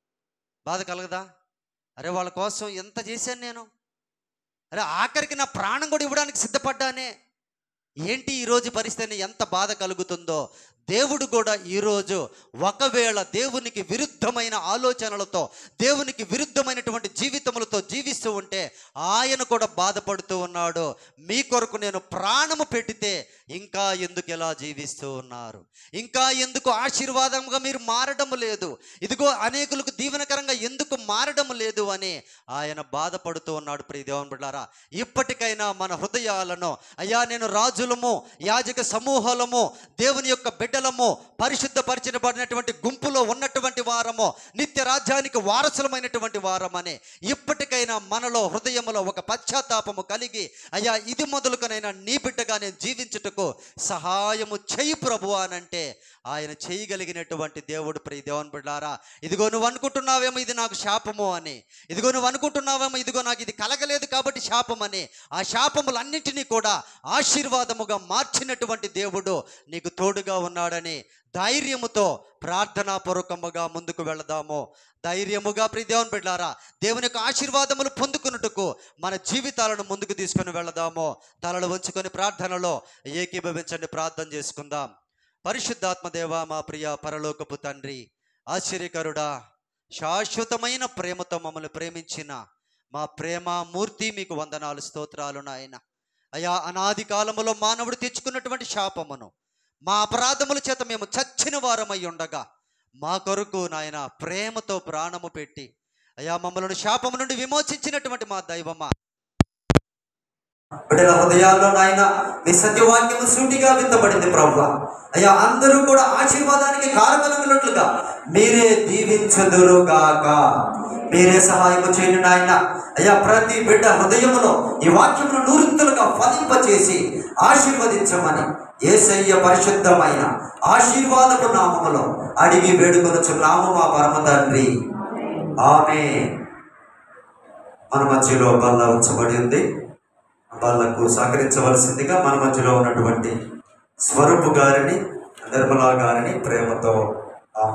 బాధ కలగదా అరే వాళ్ళ కోసం ఎంత చేశాను నేను అరే ఆఖరికి నా ప్రాణం కూడా ఇవ్వడానికి సిద్ధపడ్డానే ఏంటి ఈరోజు పరిస్థితిని ఎంత బాధ కలుగుతుందో దేవుడు కూడా ఈరోజు ఒకవేళ దేవునికి విరుద్ధమైన ఆలోచనలతో దేవునికి విరుద్ధమైనటువంటి జీవితములతో జీవిస్తూ ఉంటే ఆయన కూడా బాధపడుతూ ఉన్నాడు మీ కొరకు నేను ప్రాణము పెట్టితే ఇంకా ఎందుకు ఎలా జీవిస్తూ ఉన్నారు ఇంకా ఎందుకు ఆశీర్వాదంగా మీరు మారడం లేదు ఇదిగో అనేకులకు దీవెనకరంగా ఎందుకు మారడం లేదు అని ఆయన బాధపడుతూ ఉన్నాడు ప్రియ దేవుని బిడ్డారా ఇప్పటికైనా మన హృదయాలను అయ్యా నేను రాజులము యాజక సమూహాలము దేవుని యొక్క బిడ్డలము పరిశుద్ధపరిచినబడినటువంటి గుంపులో ఉన్నటువంటి వారము నిత్య రాజ్యానికి వారసులమైనటువంటి వారమని ఇప్పటికైనా మనలో హృదయములో ఒక పశ్చాత్తాపము కలిగి అయ్యా ఇది మొదలుకనైనా నీ బిడ్డగా నేను జీవించుటకు సహాయము చేయి ప్రభు అనంటే ఆయన చేయగలిగినటువంటి దేవుడు ప్రియ దేవుని బిడ్డారా ఇదిగో నువ్వు అనుకుంటున్నావేమో ఇది నాకు శాపము అని ఇదిగో నువ్వు అనుకుంటున్నావేమో ఇదిగో నాకు ఇది కలగలేదు కాబట్టి శాపం అని ఆ శాపములన్నింటినీ కూడా ఆశీర్వాదముగా మార్చినటువంటి దేవుడు నీకు తోడుగా ఉన్నాడని ధైర్యముతో ప్రార్థనాపూర్వకముగా ముందుకు వెళదాము ధైర్యముగా ప్రియ దేవుని బిడ్డారా దేవుని యొక్క ఆశీర్వాదములు పొందుకున్నట్టుకు మన జీవితాలను ముందుకు తీసుకొని వెళదాము తలలు ఉంచుకొని ప్రార్థనలో ఏకీభవించండి ప్రార్థన చేసుకుందాం పరిశుద్ధాత్మ దేవ మా ప్రియ పరలోకపు తండ్రి ఆశ్చర్యకరుడా శాశ్వతమైన ప్రేమతో మమ్మల్ని ప్రేమించిన మా ప్రేమ మూర్తి మీకు వందనాలు స్తోత్రాలు నాయన అయా అనాది కాలములో మానవుడు తెచ్చుకున్నటువంటి శాపమును మా అపరాధముల చేత మేము చచ్చిన వారమై ఉండగా మా కొరకు నాయన ప్రేమతో ప్రాణము పెట్టి అయా మమ్మల్ని శాపము నుండి విమోచించినటువంటి మా దైవమా బిడ్డల హృదయాల్లో నాయన మీ సత్యవాక్యము సూటిగా విత్తబడింది ప్రభు అయ్యా అందరూ కూడా ఆశీర్వాదానికి కారకలగినట్లుగా మీరే దీవించదురుగాక మీరే సహాయము చేయండి నాయన అయ్యా ప్రతి బిడ్డ హృదయములో ఈ వాక్యమును నూరింతలుగా ఫలింపచేసి ఆశీర్వదించమని ఏసయ్య పరిశుద్ధమైన ఆశీర్వాదపు నామములో అడిగి వేడుకొనుచున్నాము మా పరమ తండ్రి ఆమె మన మధ్యలో బల్ల ఉంచబడి ఉంది వాళ్ళకు సహకరించవలసిందిగా మన మధ్యలో ఉన్నటువంటి స్వరూపు గారిని నిర్మలా గారిని ప్రేమతో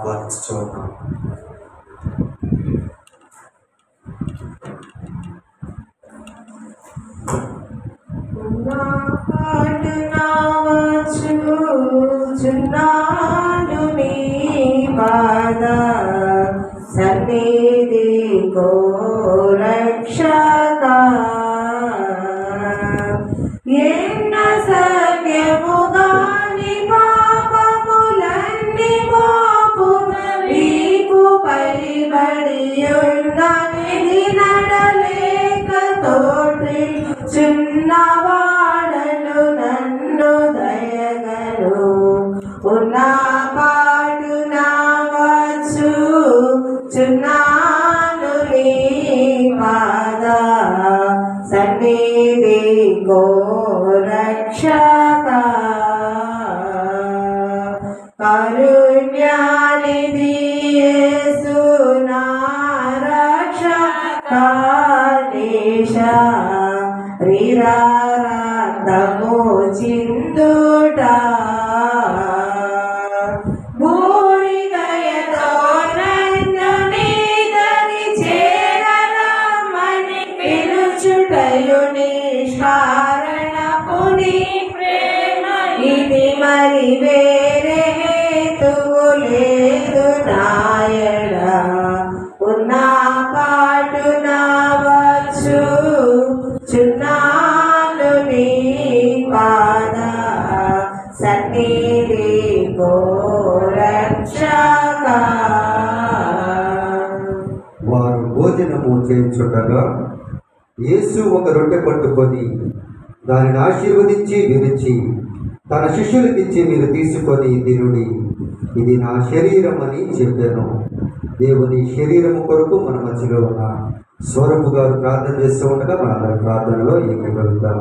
ఆహ్వానించుతున్నాం చున్నాను నీ పాద సన్నిధి కో రక్షక ఎన్న సత్యముగాని పాపములన్నీ మోపు వీపు పరిబడియున్నది నడలేక తోటి చిన్నవాడను నన్ను దయగను ఉన్న పాటు నా వచ్చు చున్నాను నీ పాద సన్నిధి కో రక్షక కరుణ్యానిధి యేసు నా రక్షకానిష శ్రీరారాధము చిందుట బూడిదయతో నన్ను నీదని చేరమని పిలుచుటయు నిష్కారణపు నీ ప్రేమ ఇది మరి వేరే హేతువు లేదు నాయన ఉన్న పాటు నా వచ్చు చున్నాను నీ పాద సన్నిధి గోరక్షక వారు భోజనము చేయించుండగా యేసు ఒక రొట్టె పట్టుకొని దానిని ఆశీర్వదించి విరిచి తన శిష్యులకిచ్చి మీరు తీసుకొని తినుడి ఇది నా శరీరం అని చెప్పాను దేవుని శరీరము కొరకు మన మధ్యలో ఉన్న స్వరపు గారు ప్రార్థన చేస్తూ ఉండగా మనందరం ప్రార్థనలో ఏకీభవిద్దాం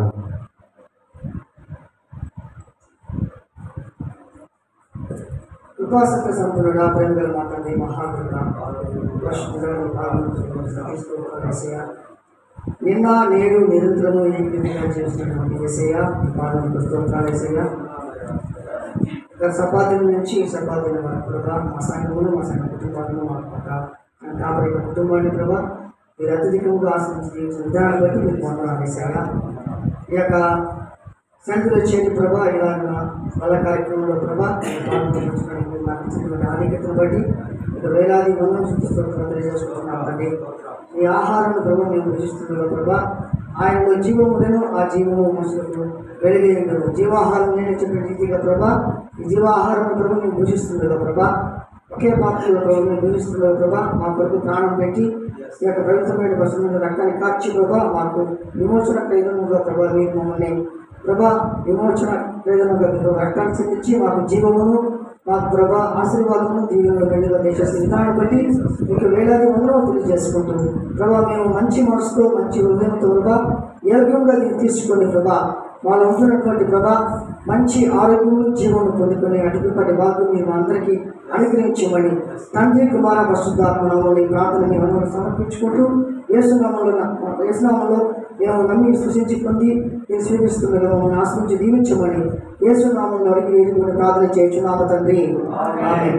కృపాసక్త సంపన్నుడా ప్రేమగల మా తండ్రి మహాకృత పరిశుద్ధులను ప్రారంభించిన నిన్న నేడు నిరంతరము ఈ విధంగా చేస్తున్నటువంటి ఏసయ్య పాదం స్తోత్రాలు ఏసయ్య గత సపాదిన నుంచి ఈ సపాదిన వరకు ప్రభా మా సంఘములు మా సంఘ కుటుంబాలను మా పక్క కాబట్టి కుటుంబాన్ని ప్రభా మీరు అత్యధికంగా ఆశ్రయించి జీవించిన విధానాన్ని బట్టి మీరు పొందాలి ఏసయ్య ఈ యొక్క సంతుల చేతి ప్రభా ఇలాగ వాళ్ళ కార్యక్రమంలో ప్రభా పాల్గొనడానికి నాకు ఇచ్చినటువంటి ఆధిక్యతను బట్టి ఇక వేలాది వందల చుట్టూ తెలియజేసుకుంటున్నాం తండ్రి మీ ఆహారం ప్రభు మేము భుజిస్తుండగా ప్రభా ఆయనలో జీవములను ఆ జీవము మనుషులకు వెలిగేయగలరు జీవాహారం నేను చెప్పిన రీతిగా ప్రభా ఈ జీవాహారం ప్రభు మేము భుజిస్తుండగా ప్రభా ఒకే పాత్రలో ప్రభు మేము భుజిస్తుండగా ప్రభా మా కొరకు ప్రాణం పెట్టి ఈ యొక్క పవిత్రమైన పశువుల రక్తాన్ని కార్చి ప్రభా మాకు విమోచన ప్రయోజనముగా ప్రభా మీరు మమ్మల్ని ప్రభా విమోచన ప్రయోజనంగా మీరు రక్తాన్ని చెందించి మాకు జీవమును మాకు ప్రభా ఆశీర్వాదమును దీవెనలు మెండుగా దేశిస్తున్న విధానం బట్టి మీకు వేలాది వందలు తెలియజేసుకుంటూ ప్రభా మేము మంచి మనసుతో మంచి హృదయంతో ప్రభా యోగ్యంగా దీన్ని తీసుకోండి ప్రభా మాలో ఉంటున్నటువంటి ప్రభా మంచి ఆరోగ్యము జీవనం పొందుకునే అటుపటి భాగం మేము అందరికీ అనుగ్రహించమని తండ్రి కుమార పరిశుద్ధాత్మని ప్రార్థన మేము అందరూ సమర్పించుకుంటూ యేసునామంలో యేసునామంలో మేము నమ్మి సృష్టించి పొంది నేను స్వీకరిస్తున్న మమ్మల్ని ఆశ్రయించి దీవించమని యేసునామంలో అడిగి వేడుకొని ప్రార్థన చేయొచ్చు తండ్రి ఆమె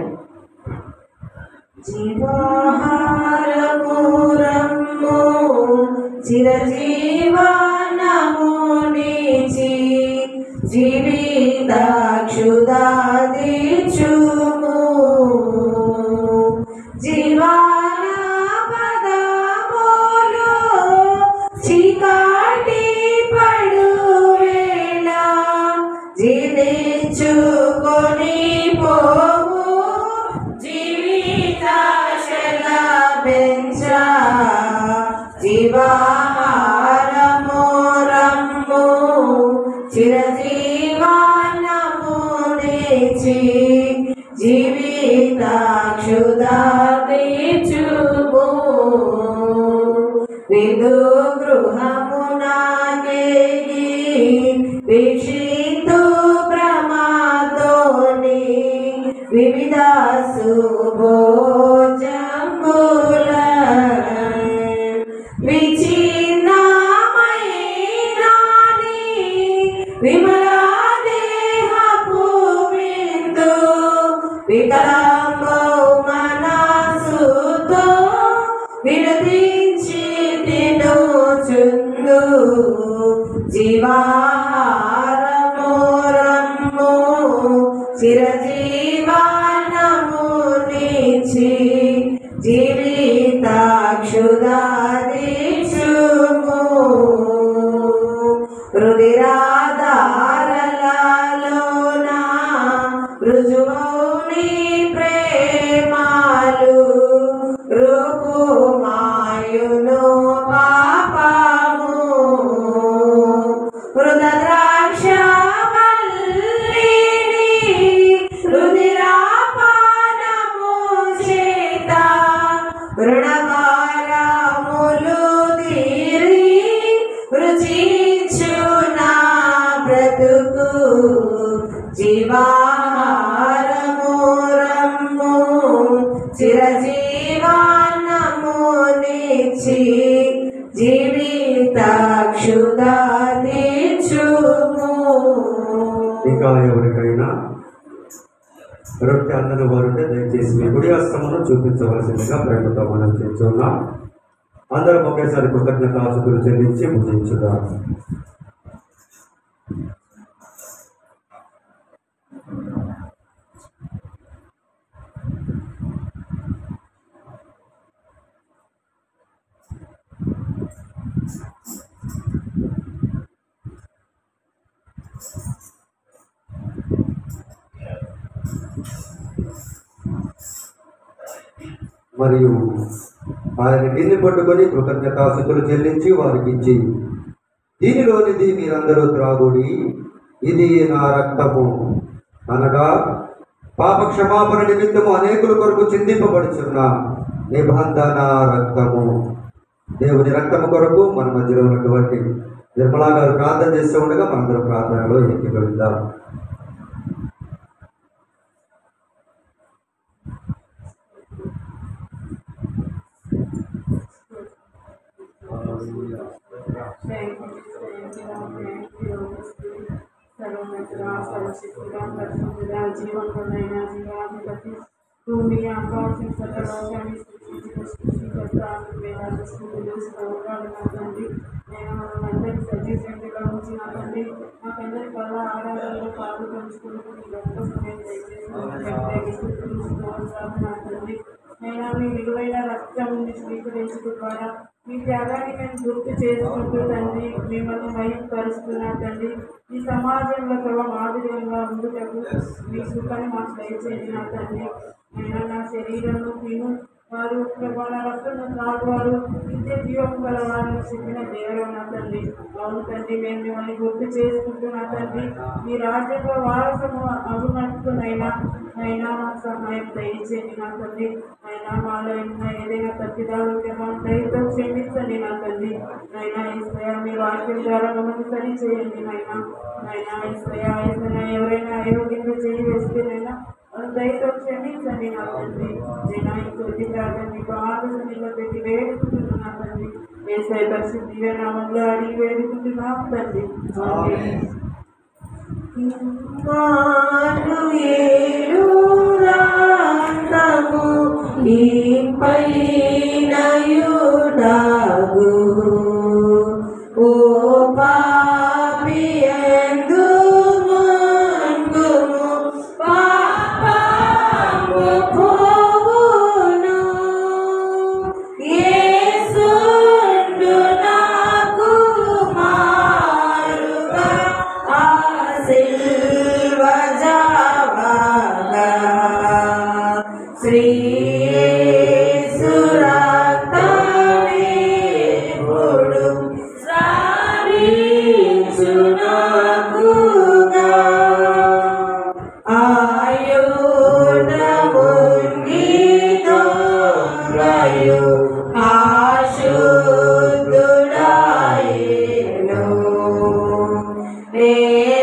జీవాహారమురమ్ము చిరజీవనము నీచి జీవితాక్షుదాదిచుము జీవాన పదములు చీకాటి పడు వేళ జీవించుకొని పోవు జీవితాశల పెంచ జీవాహారము రమ్ము చిరజీవనము నేచి జీవితాక్షుదాచుము విదు గృహమునాకేగి వీక్షితు ప్రమాదోని వివిధ శుభోజంబుల విచిన్నమైనాని విమలా దేహపు బిందు వికలాంబో మనసుతో విడదీంచి తిను చుందు జీవాహారం చిరజీవనము నిచి జీవితాక్షుదాదిశుము రుదిరాధారలలోన రుజువుని ప్రేమాలు రూపుమాయును పాపము వృద్రాక్ష రుదిరాపానము చేత రుణభారములు తీరి రుచించు నా బ్రతుకు జీవాహారము రమ్ము చిరజీవానము నిచి జీవితాక్షుదా తీర్చుము ఇంకా ఎవరికైనా రొట్టె అందరి వారుంటే దయచేసి మీ గుడి హస్తమును చూపించవలసిందిగా ప్రేమతో మనం చేస్తున్నాం అందరం ఒకేసారి కృతజ్ఞతాసుకులు చెల్లించి భుజించుగా మరియు ఆయన గిన్నె పట్టుకొని కృతజ్ఞతాసుకులు చెల్లించి వారికి ఇచ్చి దీనిలోనిది మీరందరూ త్రాగుడి ఇది నా రక్తము అనగా పాప క్షమాపణ నిమిత్తము అనేకుల కొరకు చిందింపబడుచున్న నిబంధన రక్తము దేవుని రక్తము కొరకు మన మధ్యలో ఉన్నటువంటి నిర్మలా గారు ప్రార్థన చేస్తూ ఉండగా మనందరం ప్రార్థనలో ఎక్కి వెళ్దాం భూమి ఆకాశం సకలోకాన్ని సృష్టించిన సృష్టికర్త వేలాది స్థుతులు స్తోత్రాలు నా తండ్రి నేను మనందరి సజీవంగా ఉంచిన తండ్రి మాకందరి వల్ల ఆరాధనలో పాలు పంచుకుంటూ మీ గొప్ప సమయం దయచేసి మాకు స్థుతులు స్తోత్రాలు నా తండ్రి నేను మీ విలువైన రక్తం స్వీకరించడం ద్వారా మీ త్యాగాన్ని మేము గుర్తు చేసుకుంటూ తండ్రి మిమ్మల్ని మహిమపరుస్తున్నా తండ్రి ఈ సమాజంలో ప్రభావ మాదిరిగా ఉండుటకు మీ సుఖాన్ని మాకు దయచేయండి నా తండ్రి అయినా నా శరీరంలో తిను వారు ప్రభా నా రక్తంలో త్రాగువారు నిత్య జీవం గల వారిని చెప్పిన దేవుడు నా తండ్రి అవును తండ్రి మేము మిమ్మల్ని గుర్తు చేసుకుంటూ నా తండ్రి మీ రాజ్యంలో వారసము అభిమట్టుకునైనా అయినా మాకు సహాయం దయచేయండి నా తండ్రి అయినా మాలో ఉన్న ఏదైనా తప్పిదాలు ఉంటే మా దయతో క్షమించండి నా తండ్రి అయినా ఈశ్వయ మీ వాక్యం ద్వారా మమ్మల్ని సరి చేయండి నైనా అయినా ఈశ్వయ ఈశ్వర ఎవరైనా అయోగ్యంగా చేయి వేస్తేనైనా దయతో క్షమించండి నా తండ్రి నేను ఈ కొద్ది ప్రార్థన మీకు ఆలోచనలో పెట్టి వేడుకుంటున్నాను నా తండ్రి వేసే పరిస్థితి దివ్య నామంలో అడిగి వేడుకుంటున్నాం తండ్రి ఆమేన్. మానుయేలు రాంతము ఈపైనయుడాగు ఓ పాపియందు మంగుము పాపము పోవును యేసుండు నాకు మారుగా ఆ సిల్వ జావగా శ్రీ సురక్తమే పొడు సారించునాకుగా ఆయుధముంగిదోరయు ఆశుద్ధుడాయేను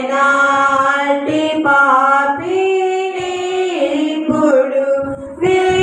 నేనాటి పాపిని ఇప్పుడు వే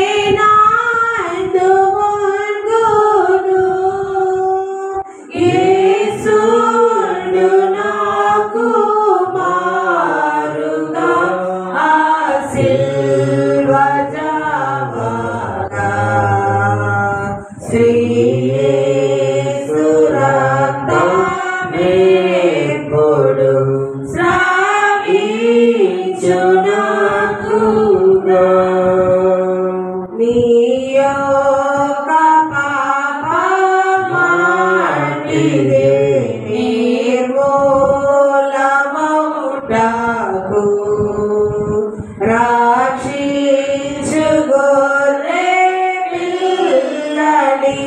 రక్షించు గొర్రె పిల్లని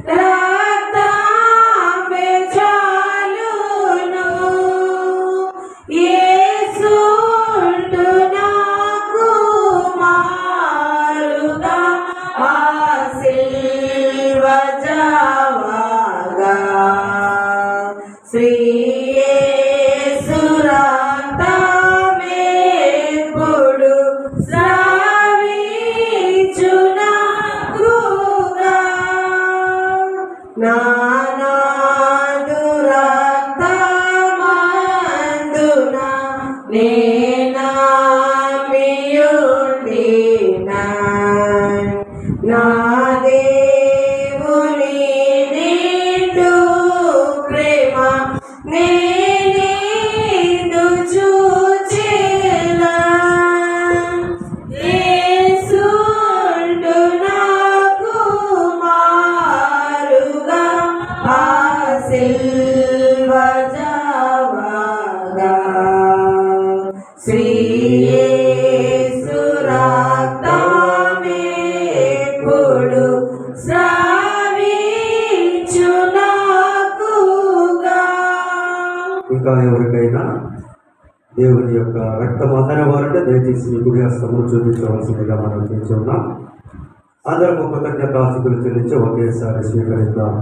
రక్తమే చాలును యేసుండు నాకు మారుగా ఆ సిల్వ జావగా శ్రీ యేసురక్తమేపుడు స్రవించునకుగా నానాదు రక్తమందున నేనామియుండినా నా దేవుని నిండు ప్రేమ నేనిందు చూచెలా. యేసుండు నాకు మారుగా ఆ సిల్వ జావగా. శ్రీ యేసు రక్తమేపుడు స్రవించునకుగా. ఇంకా ఎవరికైనా దేవుని యొక్క రక్తం అందని వారంటే దయచేసి మీ గుడి హస్తము చూపించవలసిందిగా మనం చేస్తున్నాం అందరం కృతజ్ఞత ఆశకులు చెల్లించి ఒకేసారి స్వీకరిద్దాం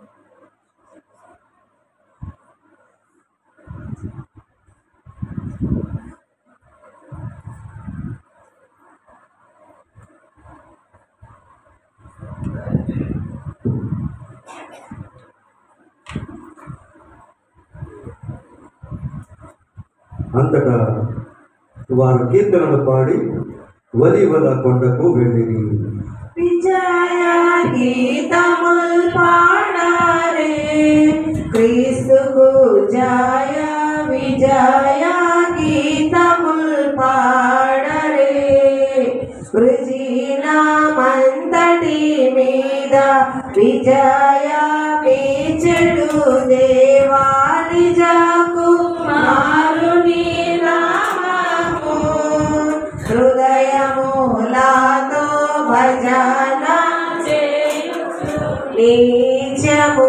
అంతటా వారు కీర్తనలు పాడి వలివల కొండకు వెళ్ళిరి విజయ గీతముల్ పాడారే క్రీస్తుకు జయ విజయ గీతముల్ పాడరే వృజిన మంతటి మీద విజయ వీచడు దేవా నిజ కుమారుని నామము హృదయములాతో భజన నీచము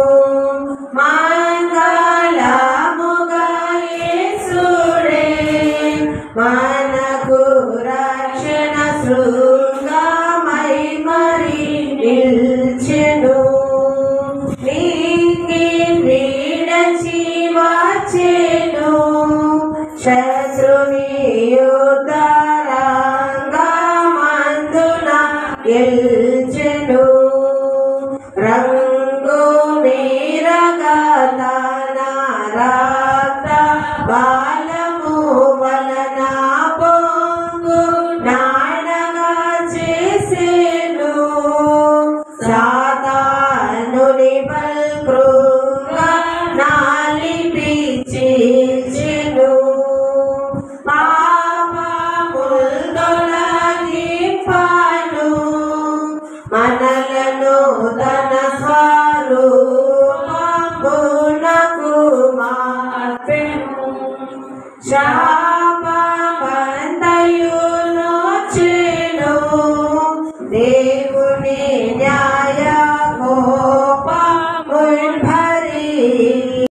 మంగళముగా యేసుడే మనకు రక్షణ శృంగమై మరి నిల్చెను నీకి విడచి వచ్చెను శత్రుని యుద్ధరంగమందున గెల్చెను రంగు మీరగా తన రక్త బాలము వలన పొంగు నాడగా చేసెను సాతానుని బల్కృంగా నాలిపి చీల్చెను పాపముల్ తొలగింపను మనలను తన స్వరూపమునకు మార్పెను శాపమంతయును చెను దేవుని